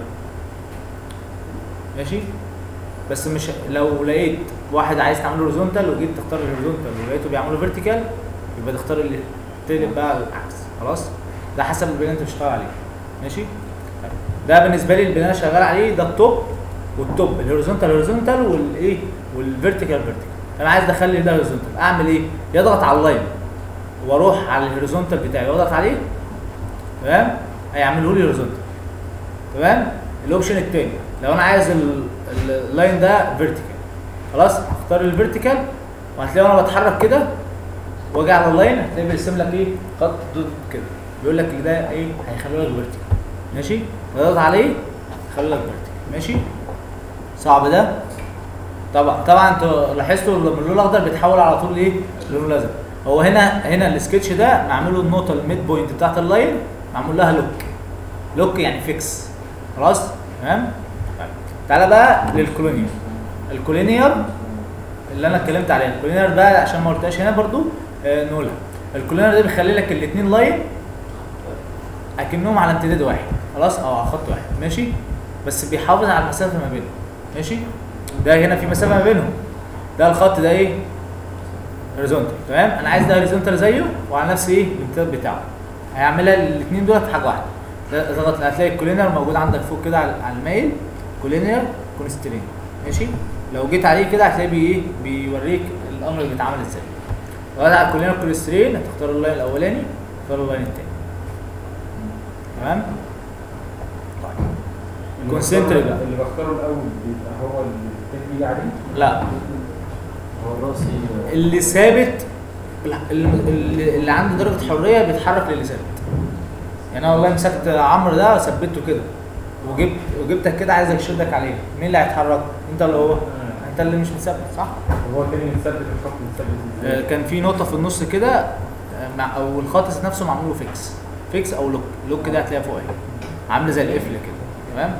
ماشي بس مش لو لقيت واحد عايز تعمله هوريزونتال وجيت تختار الهوريزونتال ولقيته بيعمله فيرتيكال يبقى تختار اللي تقلب بقى العكس خلاص ده حسب البلان اللي انت بتشتغل عليه ماشي ده بالنسبه لي البلان اللي انا شغال عليه ده التوب والتوب الهوريزونتال هوريزونتال والايه والفيرتيكال فيرتيكال انا عايز اخلي ده هوريزونتال اعمل ايه يضغط على اللاين واروح على الهوريزونتال بتاعي واضغط عليه تمام هيعمله لي هوريزونتال تمام الاوبشن التاني لو انا عايز ال- ال- اللاين ده فيرتيكال خلاص هختار الفيرتيكال وهتلاقي وانا بتحرك كده واجي على اللاين هتلاقي بيرسم لك ايه خط ضد كده بيقول لك ده ايه هيخلي لك فيرتيكال ماشي اضغط عليه خلي لك فيرتيكال ماشي صعب ده طبعا طبعا انتوا لاحظتوا لما اللون الاخضر بيتحول على طول ايه للون الازرق هو هنا هنا السكتش ده معمول له النقطه الميد بوينت بتاعت اللاين معمول لها لوك لوك يعني فيكس خلاص تمام طيب. تعالى بقى للكولونيال الكولينيال اللي انا اتكلمت عليها الكولينيال ده عشان ما قلتهاش هنا برضو آه نقولها الكولينيال ده بيخلي لك الاثنين لاين اكنهم على امتداد واحد خلاص او على خط واحد ماشي بس بيحافظ على المسافه ما بينهم ماشي ده هنا في مسافه ما بينهم ده الخط ده ايه هوريزونتال تمام انا عايز ده هوريزونتال زيه وعلى نفس ايه الامتداد بتاعه هيعملها الاثنين دول في حاجه واحده ده- ضغط هتلاقي الكولينر موجود عندك فوق كده على على المايل كولينر كونسترين ماشي لو جيت عليه كده هتلاقيه بي ايه بيوريك الامر بيتعمل ازاي لو على الكولينر كونسترين هتختار اللاين الاولاني تختار اللاين الثاني تمام طيب الكونسنتريك بقى اللي بختاره الاول بيبقى هو اللي التاني بيجي عليه لا هو الراسي اللي ثابت اللي, اللي عنده درجه حريه بيتحرك للي ثابت يعني انا والله مسكت عمرو ده وثبته كده وجبت وجبتك كده عايزك اشدك عليه مين اللي هيتحرك انت ولا هو انت اللي مش متثبت صح وهو التاني متثبت الخط متثبت آه، ازاي؟ كان في نقطه في النص كده آه، مع او الخط ذات نفسه معمول له فيكس فيكس او لوك لوك ده هتلاقيها فوق اهي عامله زي القفل كده تمام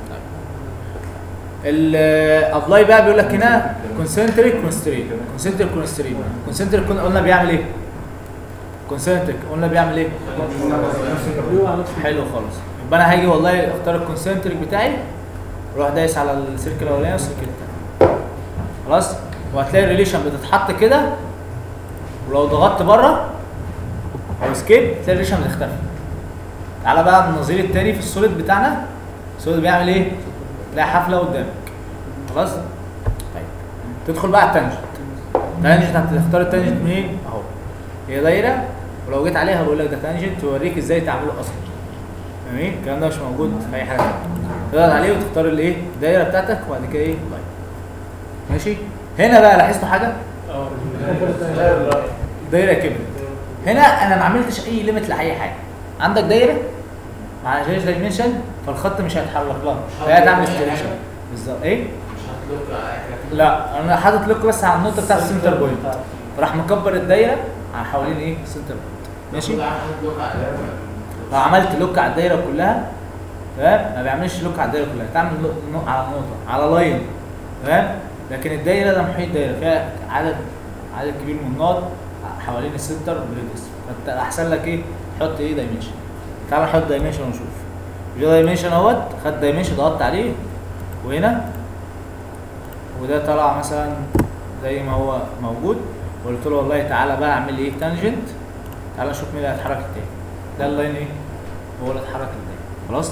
الابلاي بقى بيقول لك هنا كونسنتريك كونسترين كونسنتريك كونسترين كونسنتريك قلنا بيعمل ايه كونسنتريك قلنا بيعمل ايه حلو خالص يبقى انا هاجي والله اختار الكونسنتريك بتاعي اروح دايس على السيركل الاولاني والسيركل الثاني خلاص وهتلاقي الريليشن بتتحط كده ولو ضغطت بره او سكيب تلاقي الريليشن بتختفي تعالى بقى النظير التاني في السوليد بتاعنا السوليد بيعمل ايه؟ تلاقي حفله قدامك خلاص؟ طيب تدخل بقى على التانجنت تانجنت هتختار التانجنت منين؟ اهو هي دايره ولو جيت عليها بقول لك ده تانجنت يوريك ازاي تعمله اصلا جميل الكلام ده مش موجود في اي حاجه تانية تضغط عليه وتختار الايه الدايره بتاعتك وبعد كده ايه لاين ماشي هنا بقى لاحظتوا حاجه اه دايره كبرت هنا انا ما عملتش اي ليميت لاي حاجه عندك دايره ما عندهاش دايمنشن فالخط مش هيتحرك لها فهي هتعمل ستريكشن بالظبط ايه مش هتلوك على اي حاجه لا انا حاطط لوك بس على النقطه بتاعت السنتر بوينت راح مكبر الدايره على حوالين ايه السنتر بوينت ماشي المفروض عامل لوك على لو عملت لوك على الدايره كلها تمام ما بيعملش لوك على الدايره كلها تعمل لوك نق- على نقطه على لاين تمام لكن الدايره ده محيط دايره فيها عدد عدد كبير من النقط حوالين السنتر بريدس فانت احسن لك ايه تحط ايه دايمنشن تعال نحط دايمنشن ونشوف ده دايمنشن اهوت خد دايمنشن ضغطت عليه وهنا وده طلع مثلا زي ما هو موجود وقلت له والله تعالى بقى اعمل ايه تانجنت تعالى نشوف مين اللي هيتحرك التاني ده اللاين ايه هو اللي اتحرك التاني خلاص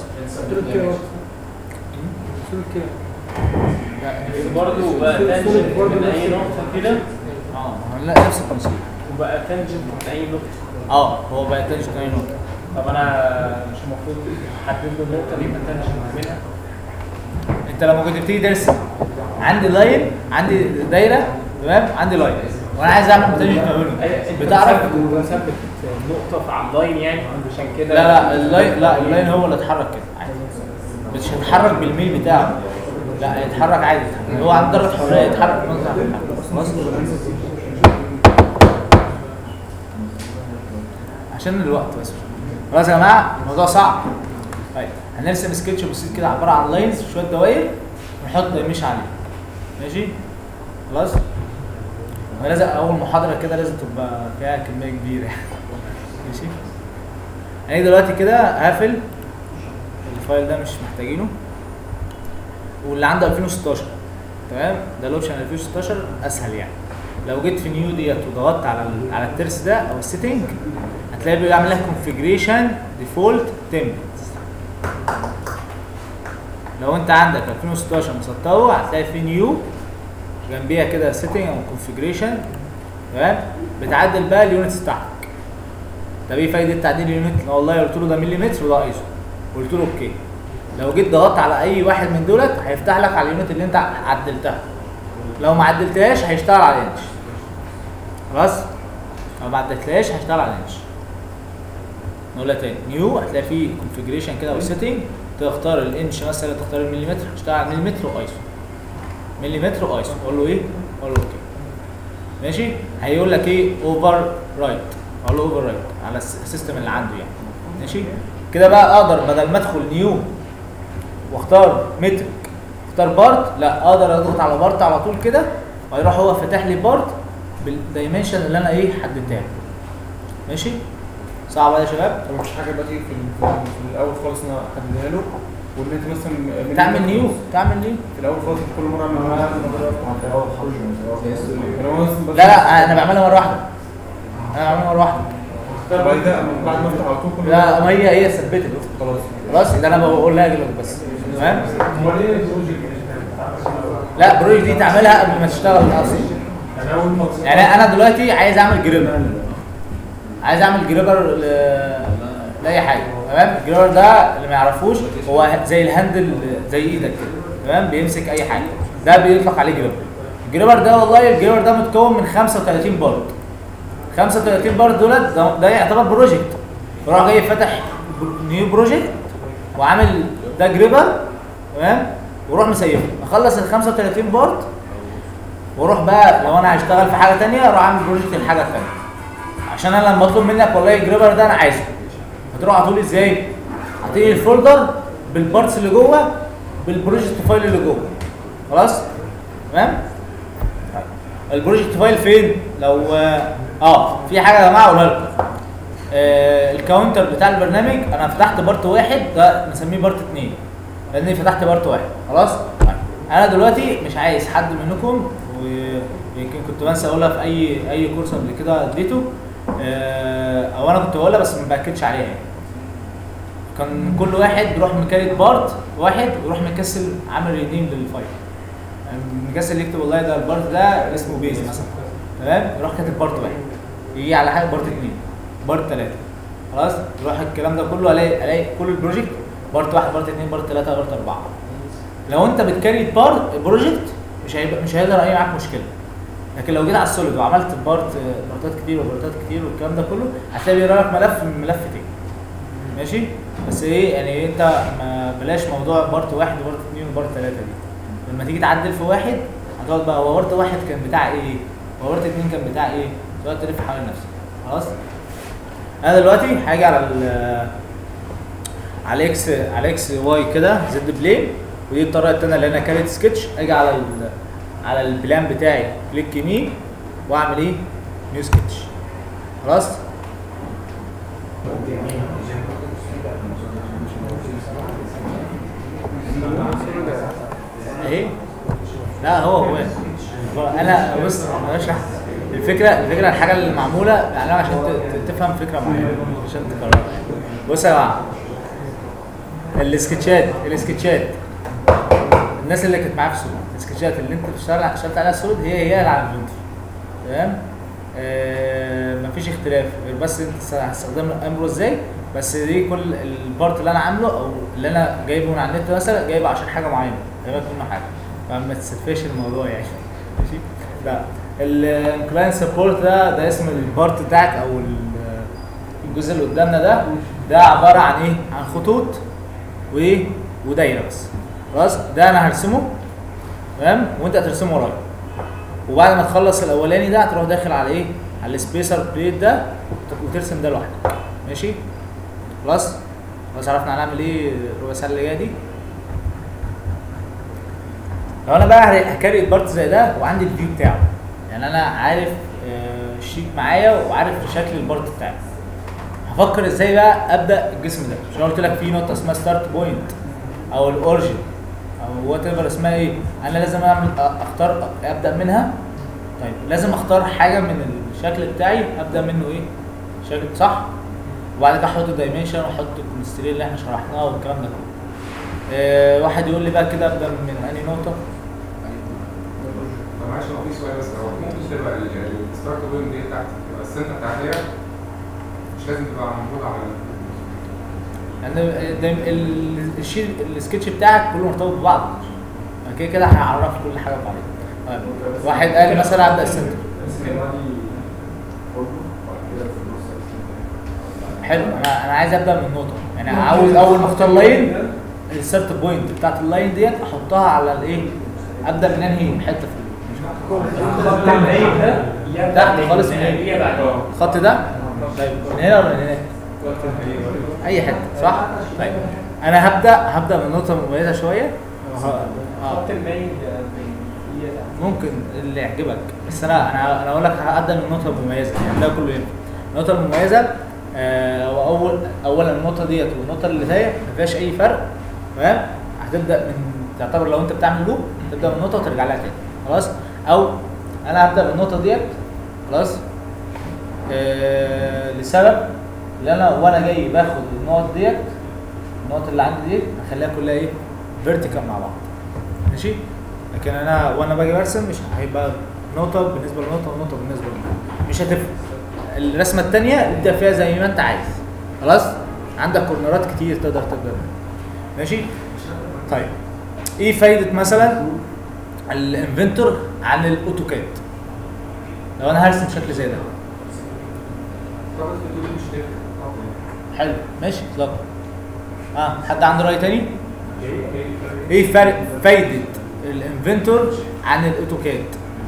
برضه بقى تانجنت من اي نقطه كده اه لا نفس الكونسيبت وبقى تانجنت من اي نقطه اه هو بقى تانجنت اي نقطه طب انا مش المفروض احدد له النقطه دي يبقى تانجنت منها انت لما كنت بتيجي ترسم عندي لاين عندي دايره تمام عندي لاين وانا عايز اعمل تانجنت ما بينهم بتعرف مثبت نقطه على اللاين يعني عشان كده لا لا اللاين لا اللاين هو اللي اتحرك كده عادي مش هيتحرك بالميل بتاعه لا هيتحرك عادي هو عنده درجه حريه يتحرك بالنقطه خلاص عشان الوقت بس خلاص يا جماعه الموضوع صعب طيب هنرسم سكتش بسيط كده عباره عن لاينز شويه دوائر ونحط دايميش عليه ماشي خلاص انا لازم اول محاضره كده لازم تبقى فيها كميه كبيره ماشي يعني دلوقتي كده هقفل الفايل ده مش محتاجينه واللي عنده 2016 تمام ده الاوبشن 2016 اسهل يعني لو جيت في نيو ديت وضغطت على ال- على الترس ده او السيتنج هتلاقي بيعمل لك كونفيجريشن ديفولت تمبلتس لو انت عندك 2016 مسطبه هتلاقي في نيو جنبيها كده سيتنج او كونفيجريشن تمام بتعدل بقى اليونتس بتاعتك طب ايه فايده تعديل اليونت؟ لا والله قلت له ده مليمتر وده ايزو قلت له اوكي لو جيت ضغطت على اي واحد من دولت هيفتح لك على اليونت اللي انت عدلتها لو ما عدلتهاش هيشتغل على الانش خلاص لو ما عدلتهاش هيشتغل على الانش نقولها تاني نيو هتلاقي فيه كونفيجريشن كده او سيتنج تختار الانش مثلا تختار المليمتر هتشتغل على المليمتر وايزو مليمتر وايزو اقول له ايه؟ اقول له اوكي ماشي هيقول لك ايه اوفر رايت اقول له اوفر رايت على الس- السيستم اللي عنده يعني ماشي كده بقى اقدر بدل ما ادخل نيو واختار مترك اختار بارت لا اقدر اضغط على بارت على طول كده ويروح هو فاتح لي بارت بالدايمنشن اللي انا ايه حددتها له. ماشي صعب يا شباب طب مفيش حاجه دلوقتي في, ال- في, ال- في الاول خالص انا احددها له وان انت مثلا من- تعمل نيو تعمل نيو في الاول خالص انت كل مره اعمل يعني هو مثلا بس- لا لا انا بعملها مره واحده انا بعملها مره واحده بعد كده بعد ما افتح على طول كل لا ما هي هي ثبتت خلاص خلاص ده انا بقول لها لك بس تمام امال ايه البروجكت لا بروجكت دي تعملها قبل ما تشتغل اصلا يعني اول ما يعني انا دلوقتي عايز اعمل جريبر عايز اعمل جريبر ل... لاي حاجه تمام الجريبر ده اللي ما يعرفوش هو زي الهاندل زي ايدك كده تمام بيمسك اي حاجه ده بيطلق عليه جريبر الجريبر ده والله الجريبر ده متكون من 35 بارت 35 بارت دولت ده, ده يعتبر بروجكت يروح جاي فاتح نيو بروجكت وعامل ده جريبر تمام وروح مسيفه اخلص ال 35 بارت واروح بقى لو انا هشتغل في حاجه تانية اروح اعمل بروجكت للحاجه التانية عشان انا لما اطلب منك والله الجريبر ده انا عايزه هتروح هتقول ازاي هتيجي الفولدر بالبارتس اللي جوه بالبروجكت فايل اللي جوه خلاص تمام طيب. البروجكت فايل فين لو اه في حاجه يا جماعه اقولها لكم آه الكاونتر بتاع البرنامج انا فتحت بارت واحد ده نسميه بارت اتنين لاني فتحت بارت واحد خلاص طيب. انا دلوقتي مش عايز حد منكم ويمكن كنت بنسى اقولها في اي اي كورس قبل كده اديته آه، او انا كنت بقولها بس ما باكدش عليها يعني. كان كل واحد بيروح مكريت بارت واحد ويروح مكسل عامل رينيم للفايل يعني مكسل يكتب والله ده البارت ده اسمه بيز مثلا تمام يروح كاتب بارت واحد يجي على حاجه بارت اثنين بارت ثلاثه خلاص يروح الكلام ده كله الاقي الاقي كل البروجكت بارت واحد بارت اثنين بارت ثلاثه بارت اربعه لو انت بتكريت بارت بروجكت مش هيبقى مش هيقدر يعمل معاك مشكله لكن لو جيت على السوليد وعملت بارت بارتات كتير وبارتات كتير والكلام ده كله هتلاقي بيقرا لك ملف من ملف تاني ماشي بس ايه يعني إيه انت ما بلاش موضوع بارت واحد وبارت اثنين وبارت ثلاثه دي لما تيجي تعدل في واحد هتقعد بقى هو بارت واحد كان بتاع ايه هو بارت اثنين كان بتاع ايه تقعد تلف حوالين نفسك خلاص انا دلوقتي هاجي على ال على اكس على اكس واي كده زد بلاي ودي الطريقه الثانيه اللي انا كاريت سكتش اجي على ال على البلان بتاعي كليك يمين واعمل ايه نيو سكتش خلاص ايه لا هو هو هو انا بص انا بشرح الفكره الفكره الحاجه اللي معموله يعني عشان ت- ت- تفهم فكره معينه عشان تكررها بص يا جماعه السكتشات السكتشات الناس اللي كانت معايا في السوليد السكتشات اللي انت بتشتغل اشتغلت عليها السوليد هي هي اللي على الفينتر تمام آه مفيش اختلاف غير بس انت س- هتستخدم امره ازاي بس دي كل البارت اللي انا عامله او اللي انا جايبه من على النت مثلا جايبه عشان حاجه معينه جايبك منه حاجه فما تستفيش الموضوع يعني ماشي لا الكلاينت سبورت ده ده اسم البارت بتاعك او ال- الجزء اللي قدامنا ده ده عباره عن ايه عن خطوط وايه ودايره بس خلاص ده انا هرسمه تمام وانت هترسمه ورايا وبعد ما تخلص الاولاني ده هتروح داخل على ايه على السبيسر بليت ده وترسم ده لوحدك ماشي خلاص خلاص عرفنا هنعمل ايه الربع ساعه اللي جايه دي لو انا بقى هكاري البارت زي ده وعندي الفيو بتاعه يعني انا عارف آه، الشيت معايا وعارف شكل البارت بتاعي هفكر ازاي بقى ابدا الجسم ده مش أنا قلت لك في نقطه اسمها ستارت بوينت او الاوريجن او وات ايفر اسمها ايه انا لازم اعمل أ- اختار ابدا منها طيب لازم اختار حاجه من الشكل بتاعي ابدا منه ايه شكل صح وبعد كده احط الدايمنشن واحط الكونسترين اللي احنا شرحناه والكلام ده كله آه واحد يقول لي بقى كده ابدا من انهي نقطه طب معلش هو في سؤال بس هو ممكن تبقى الستارت بوينت دي بتاعت تبقى السنتر بتاعتها مش لازم تبقى موجودة على ال- لان الدايم- ال- الشيت السكتش بتاعك كله مرتبط ببعض أنا كده كده هعرف كل حاجه ببعضها طيب واحد قال مثلا ابدا السنتر حلو انا انا عايز ابدا من النقطه يعني عاوز اول ما اختار لاين الستارت بوينت بتاعت اللاين ديت احطها على الايه ابدا من انهي حته في تحت خالص من هنا الخط ده طيب من هنا ولا من هنا اي حته صح طيب انا هبدا هبدا من نقطه مميزه شويه اه خط الميل ممكن اللي يعجبك بس انا انا انا اقول لك هبدا من النقطه المميزه يعني ده كله ينفع النقطه المميزه آه واول اولا النقطه ديت والنقطه اللي هي ما فيهاش اي فرق تمام هتبدا من تعتبر لو انت بتعمل لوب تبدا من نقطه وترجع لها تاني خلاص او انا هبدا بالنقطه ديت خلاص آه لسبب ان انا وانا جاي باخد النقط ديت النقط اللي عندي دي هخليها كلها ايه فيرتيكال مع بعض ماشي لكن انا وانا باجي برسم مش هيبقى نقطه بالنسبه لنقطه ونقطه بالنسبه لنقطه مش هتفرق الرسمه الثانيه ابدا فيها زي ما انت عايز خلاص عندك كورنرات كتير تقدر تبدا منها ماشي طيب ايه فايده مثلا الانفنتور عن الاوتوكاد لو انا هرسم شكل زي ده طب الفيديو مش تفرق حلو ماشي اطلاق اه حد عنده راي تاني ايه فرق فايده الانفنتور عن الاوتوكاد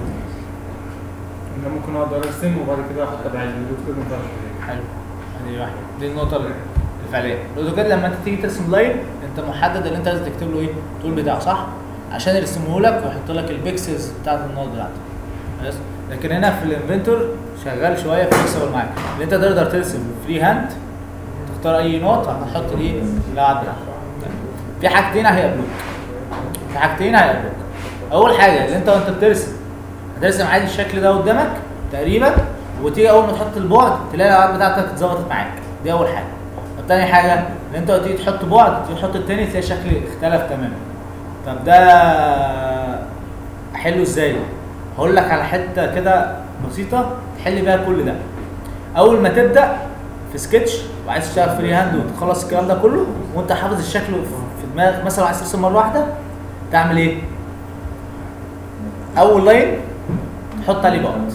انا ممكن اقدر ارسم وبعد كده احط تبع الفيديو كده من تحت. حلو دي واحده دي النقطه الفعليه الاوتوكاد لما انت تيجي ترسم لاين انت محدد اللي انت لازم تكتب له ايه الطول بتاعه صح عشان يرسمه لك ويحط لك البيكسلز بتاعت النقط بتاعته بس لكن هنا في الانفنتور شغال شويه فليكسبل معاك اللي انت تقدر ترسم فري هاند تختار اي نقطه هتحط الايه الابعاد بتاعتك في حاجتين هيقابلوك في حاجتين هيقابلوك اول حاجه اللي انت وانت بترسم هترسم عادي الشكل ده قدامك تقريبا وتيجي اول ما تحط البعد تلاقي الابعاد بتاعتك اتظبطت معاك دي اول حاجه طب تاني حاجه ان انت تيجي تحط بعد تيجي تحط التاني تلاقي الشكل اختلف تماما طب ده احله ازاي هقول لك على حته كده بسيطه تحل بيها كل ده اول ما تبدا في سكتش وعايز تشتغل فري هاند وتخلص الكلام ده كله وانت حافظ الشكل في دماغك مثلا عايز ترسم مره واحده تعمل ايه اول لاين تحط عليه بعد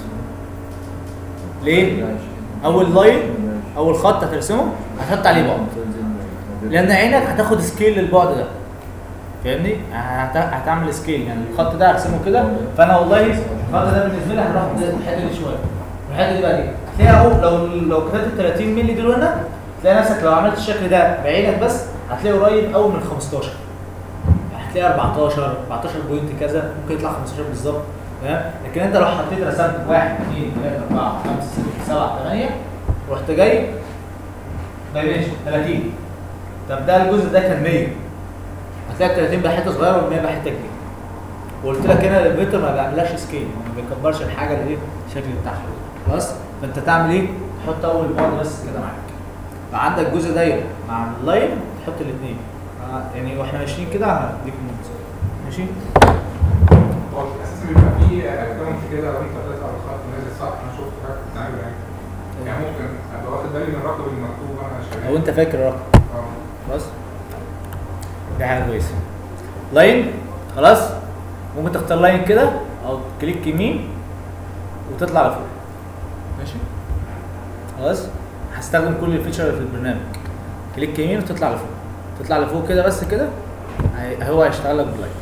ليه اول لاين اول خط هترسمه هتحط عليه بعد لان عينك هتاخد سكيل للبعد ده فاهمني هت- هتعمل سكيل يعني الخط ده هرسمه كده فانا والله الخط ده بالنسبه لي هروح الحته دي شويه الحته دي بقى دي تلاقي اهو لو لو كتبت 30 مللي دول هنا تلاقي نفسك لو عملت الشكل ده بعينك بس هتلاقيه قريب قوي من 15 هتلاقي 14 14 بوينت كذا ممكن يطلع 15 بالظبط تمام لكن انت لو حطيت رسمت 1 2 3 4 5 6 7 8 رحت جاي دايمنشن 30 طب ده الجزء ده كان 100 هتلاقي ال 30 بقى حته صغيره وال 100 بقى حته كبيره وقلت لك هنا الانفرتر ما بيعملهاش سكيل ما بيكبرش الحاجه الايه الشكل بتاعها خلاص فانت تعمل ايه؟ تحط اول بعد بس كده معاك فعندك جزء دايره مع اللاين تحط الاثنين يعني واحنا ماشيين كده هديك النقطه ماشي هو اساسا بيبقى فيه اكونت كده لو انت بتقرا الخط نازل صح انا شفت حاجه بتتعمل يعني يعني ممكن ابقى واخد بالي من الرقم المكتوب وانا شغال لو انت فاكر الرقم اه خلاص دي حاجه كويسه لاين خلاص ممكن تختار لاين كده او كليك يمين وتطلع لفوق ماشي خلاص هستخدم كل الفيتشر اللي في البرنامج كليك يمين وتطلع لفوق تطلع لفوق كده بس كده هي- هو هيشتغل لك بلاين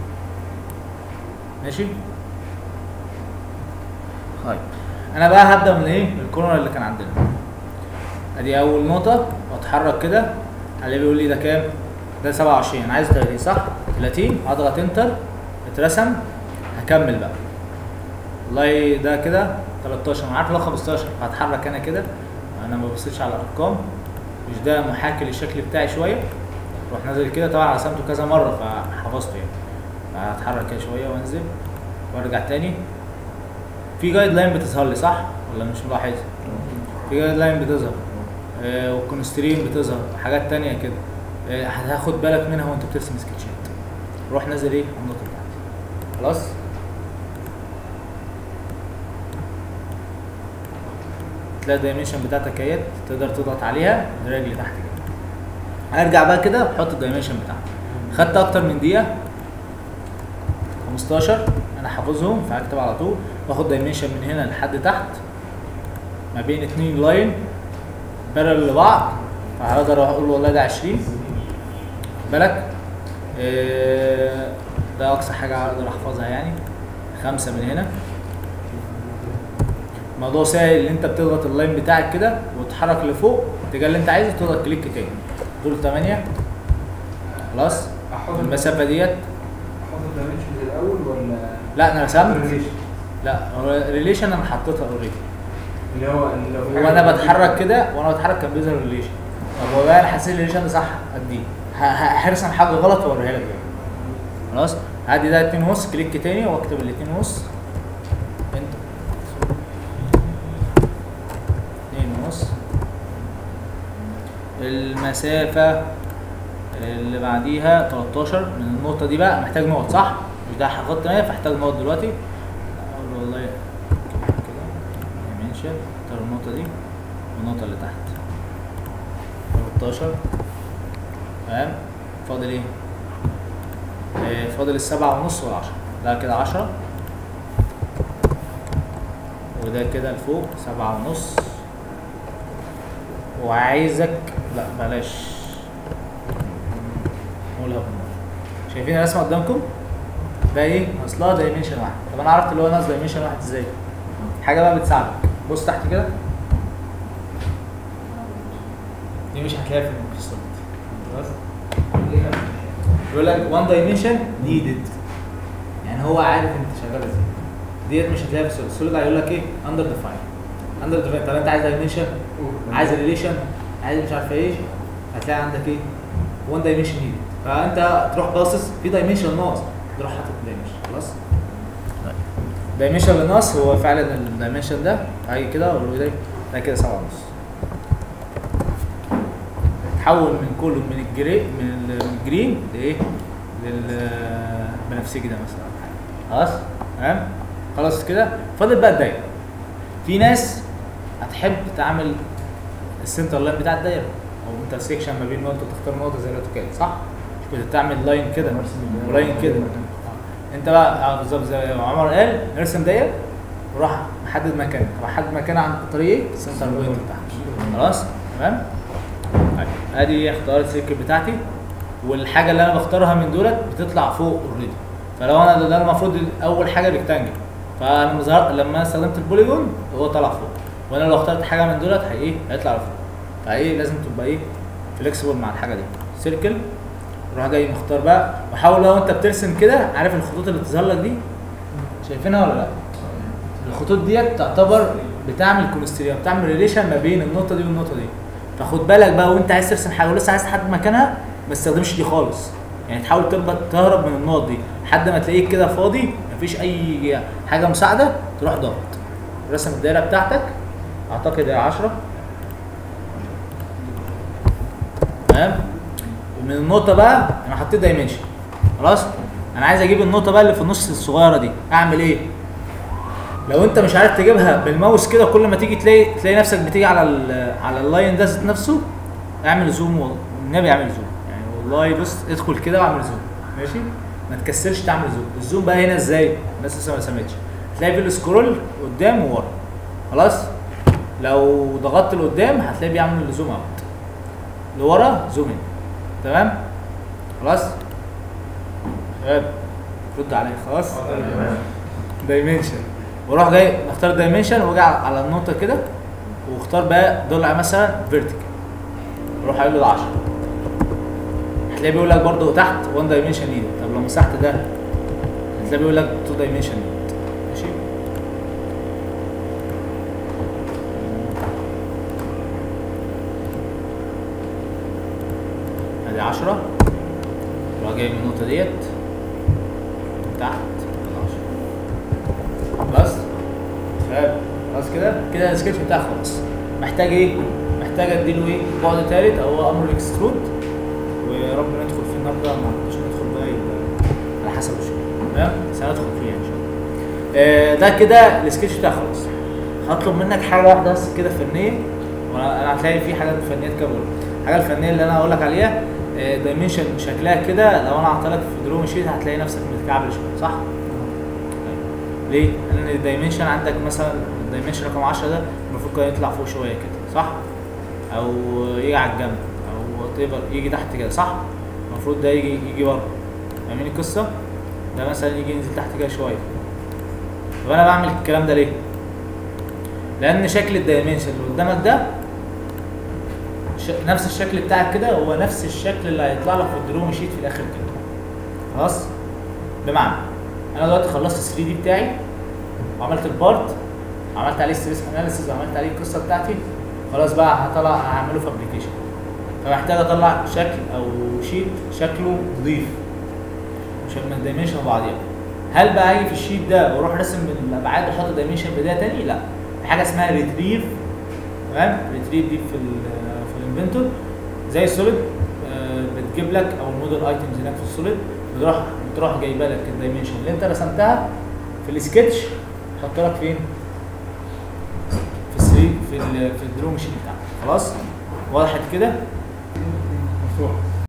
ماشي طيب انا بقى هبدا من ايه من الكورنر اللي كان عندنا ادي اول نقطه واتحرك كده عليه بيقول لي ده كام ده 27 انا عايز 30 صح 30 هضغط انتر اترسم هكمل بقى والله ده كده 13 انا عارف لو 15 هتحرك انا كده انا ما ببصيتش على الارقام مش ده محاكي للشكل بتاعي شويه روح نازل كده طبعا رسمته كذا مره فحفظته يعني فهتحرك كده شويه وانزل وارجع تاني في جايد لاين بتظهر لي صح ولا مش ملاحظ في جايد لاين بتظهر آه والكونسترين بتظهر حاجات تانية كده آه هتاخد بالك منها وانت بترسم سكتشات روح نازل ايه على النقطه بتاعتي خلاص تلاقي الدايمنشن بتاعتك اهيت تقدر تضغط عليها دراج لتحت كده هرجع بقى كده وحط الدايمنشن بتاعتك خدت اكتر من دقيقه 15 انا حافظهم فهكتب على طول واخد دايمنشن من هنا لحد تحت ما بين اتنين لاين بارل لبعض فهقدر اقول والله ده 20 خد بالك آه، ده اقصى حاجه اقدر احفظها يعني خمسه من هنا الموضوع سهل ان انت بتضغط اللاين بتاعك كده وتتحرك لفوق الاتجاه اللي انت عايزه تضغط كليك تاني دول 8 خلاص احفظ المسافه ديت احفظ الدايمنشنز الاول ولا لا انا رسمت relation؟ لا ريليشن انا حطيتها اوريدي اللي هو اللي هو وانا بتحرك كده وانا بتحرك كان بيظهر ريليشن طب هو بقى انا حسيت الريليشن ده صح اديه ه- ه- هرسم حاجه غلط واوريها لك دلوقتي. خلاص هادي ده اتنين ونص كليك تاني واكتب الاتنين ونص انت اتنين ونص المسافة اللي بعديها 13 من النقطة دي بقى محتاج نقط صح؟ مش ده خط مية فاحتاج نقط دلوقتي اقول والله كده كده دايمنشن اختار النقطة دي والنقطة اللي تحت 13 تمام فاضل ايه؟ آه، فاضل السبعة ونص والعشرة ده كده عشرة وده كده لفوق سبعة ونص وعايزك لا بلاش نقولها بالنار شايفين الرسمة قدامكم؟ ده ايه؟ اصلها دايمنشن واحد طب انا عرفت اللي هو ناقص دايمنشن واحد ازاي؟ حاجة بقى بتساعدك بص تحت كده دي مش هتلاقيها في المايكروسوفت خلاص؟ يقول لك وان دايمنشن نيدد يعني هو عارف انت شغال ازاي ديت مش هتلاقيها في السوليد السوليد هيقول لك ايه اندر ديفاين اندر ديفاين طب انت عايز دايمنشن عايز ريليشن عايز مش عارف ايه هتلاقي عندك ايه وان دايمنشن نيدد فانت تروح باصص في دايمنشن ناقص تروح حاطط دايمنشن خلاص دايمنشن اللي ناقص هو فعلا الدايمنشن ده هاجي كده اقول له ده ده كده سبعة ونص تحول من كله من الجري من ال- من الجرين لايه؟ للبنفسجي ده مثلا خلاص تمام خلاص كده فاضل بقى الدايره في ناس هتحب تعمل السنتر لاين بتاع الدايره او انترسكشن ما بين نقطه تختار نقطه زي الاوتوكاد صح؟ مش كنت تعمل لاين كده ولاين كده انت بقى اه بالظبط زي ما عمر قال نرسم دايره وراح محدد مكان راح محدد مكان عن طريق ايه؟ السنتر بوينت بتاعها خلاص تمام؟ طيب، ادي اختار السيركل بتاعتي والحاجه اللي انا بختارها من دولت بتطلع فوق اوريدي فلو انا ده المفروض اول حاجه ريكتانجل فانا مظهر لما انا استخدمت البوليجون هو طلع فوق وانا لو اخترت حاجه من دولت هي ايه هيطلع لفوق فايه لازم تبقى ايه فليكسبل مع الحاجه دي سيركل روح جاي مختار بقى وحاول لو انت بترسم كده عارف الخطوط اللي بتظهر لك دي شايفينها ولا لا الخطوط ديت تعتبر بتعمل كونستريا بتعمل ريليشن ما بين النقطه دي والنقطه دي فخد بالك بقى وانت عايز ترسم حاجه ولسه عايز تحدد مكانها ما تستخدمش دي خالص يعني تحاول تربط تهرب من النقط دي لحد ما تلاقيك كده فاضي مفيش اي حاجه مساعده تروح ضغط رسم الدايره بتاعتك اعتقد هي 10 تمام ومن النقطه بقى انا حطيت دايمنشن خلاص انا عايز اجيب النقطه بقى اللي في النص الصغيره دي اعمل ايه لو انت مش عارف تجيبها بالماوس كده كل ما تيجي تلاقي تلاقي نفسك بتيجي على ال على اللاين ده ذات نفسه اعمل زوم وال- والنبي اعمل زوم يعني والله بص ادخل كده واعمل زوم ماشي ما تكسلش تعمل زوم الزوم بقى هنا ازاي الناس لسه ما سمعتش تلاقي في السكرول قدام وورا خلاص لو ضغطت لقدام هتلاقيه بيعمل زوم اوت لورا زوم ان تمام خلاص شباب رد عليا خلاص دايمنشن واروح جاي اختار دايمنشن واجي على النقطه كده واختار بقى ضلع مثلا فيرتيكال اروح قايل له ده 10 هتلاقيه بيقول لك برضه تحت 1 دايمنشن نيد طب لو مسحت ده هتلاقيه بيقول لك 2 دايمنشن نيد ماشي ادي 10 اروح جاي من النقطه ديت تحت ال 10 بس شباب خلاص كده كده السكتش بتاعي خلاص محتاج ايه؟ محتاج اديله ايه؟ بعد تالت او هو امر الاكسترود ويا رب ندخل فيه النهارده ما عرفناش ندخل بقى يبقى على حسب الشغل تمام؟ بس هندخل فيه ان شاء الله. آه، ده كده السكتش بتاعي خلاص هطلب منك حاجه واحده بس كده فنيه وانا انا هتلاقي في حاجات فنيات كده بقول الحاجه الفنيه اللي انا هقول لك عليها دايمنشن شكلها كده لو انا عطيتك في درو شيت هتلاقي نفسك متكعبل شويه صح؟ ليه؟ لان الدايمنشن عندك مثلا الدايمنشن رقم 10 ده المفروض كان يطلع فوق شويه كده صح؟ او يجي على الجنب او وات ايفر يجي تحت كده صح؟ المفروض ده يجي يجي بره فاهمين القصه؟ ده مثلا يجي ينزل تحت كده شويه طب انا بعمل الكلام ده ليه؟ لان شكل الدايمنشن اللي قدامك ده ش... نفس الشكل بتاعك كده هو نفس الشكل اللي هيطلع لك في الدرو شيت في الاخر كده خلاص بمعنى انا دلوقتي خلصت 3 دي بتاعي وعملت البارت عملت عليه ستريس اناليسيس وعملت عليه القصه بتاعتي خلاص بقى هطلع هعمله فابريكيشن فمحتاج اطلع شكل او شيت شكله نظيف مش ما الدايمنشن بعضيها هل بقى اجي في الشيت ده واروح رسم الابعاد واحط دايمنشن بدايه تاني لا في حاجه اسمها ريتريف تمام ريتريف دي في ال في الانفنتور زي السوليد آه، بتجيب لك او الموديل ايتمز هناك في السوليد بتروح بتروح جايبه لك الدايمنشن اللي انت رسمتها في السكتش تحط لك فين؟ في السري في ال في الدرو ماشين بتاعك خلاص وضحت كده؟ مفتوح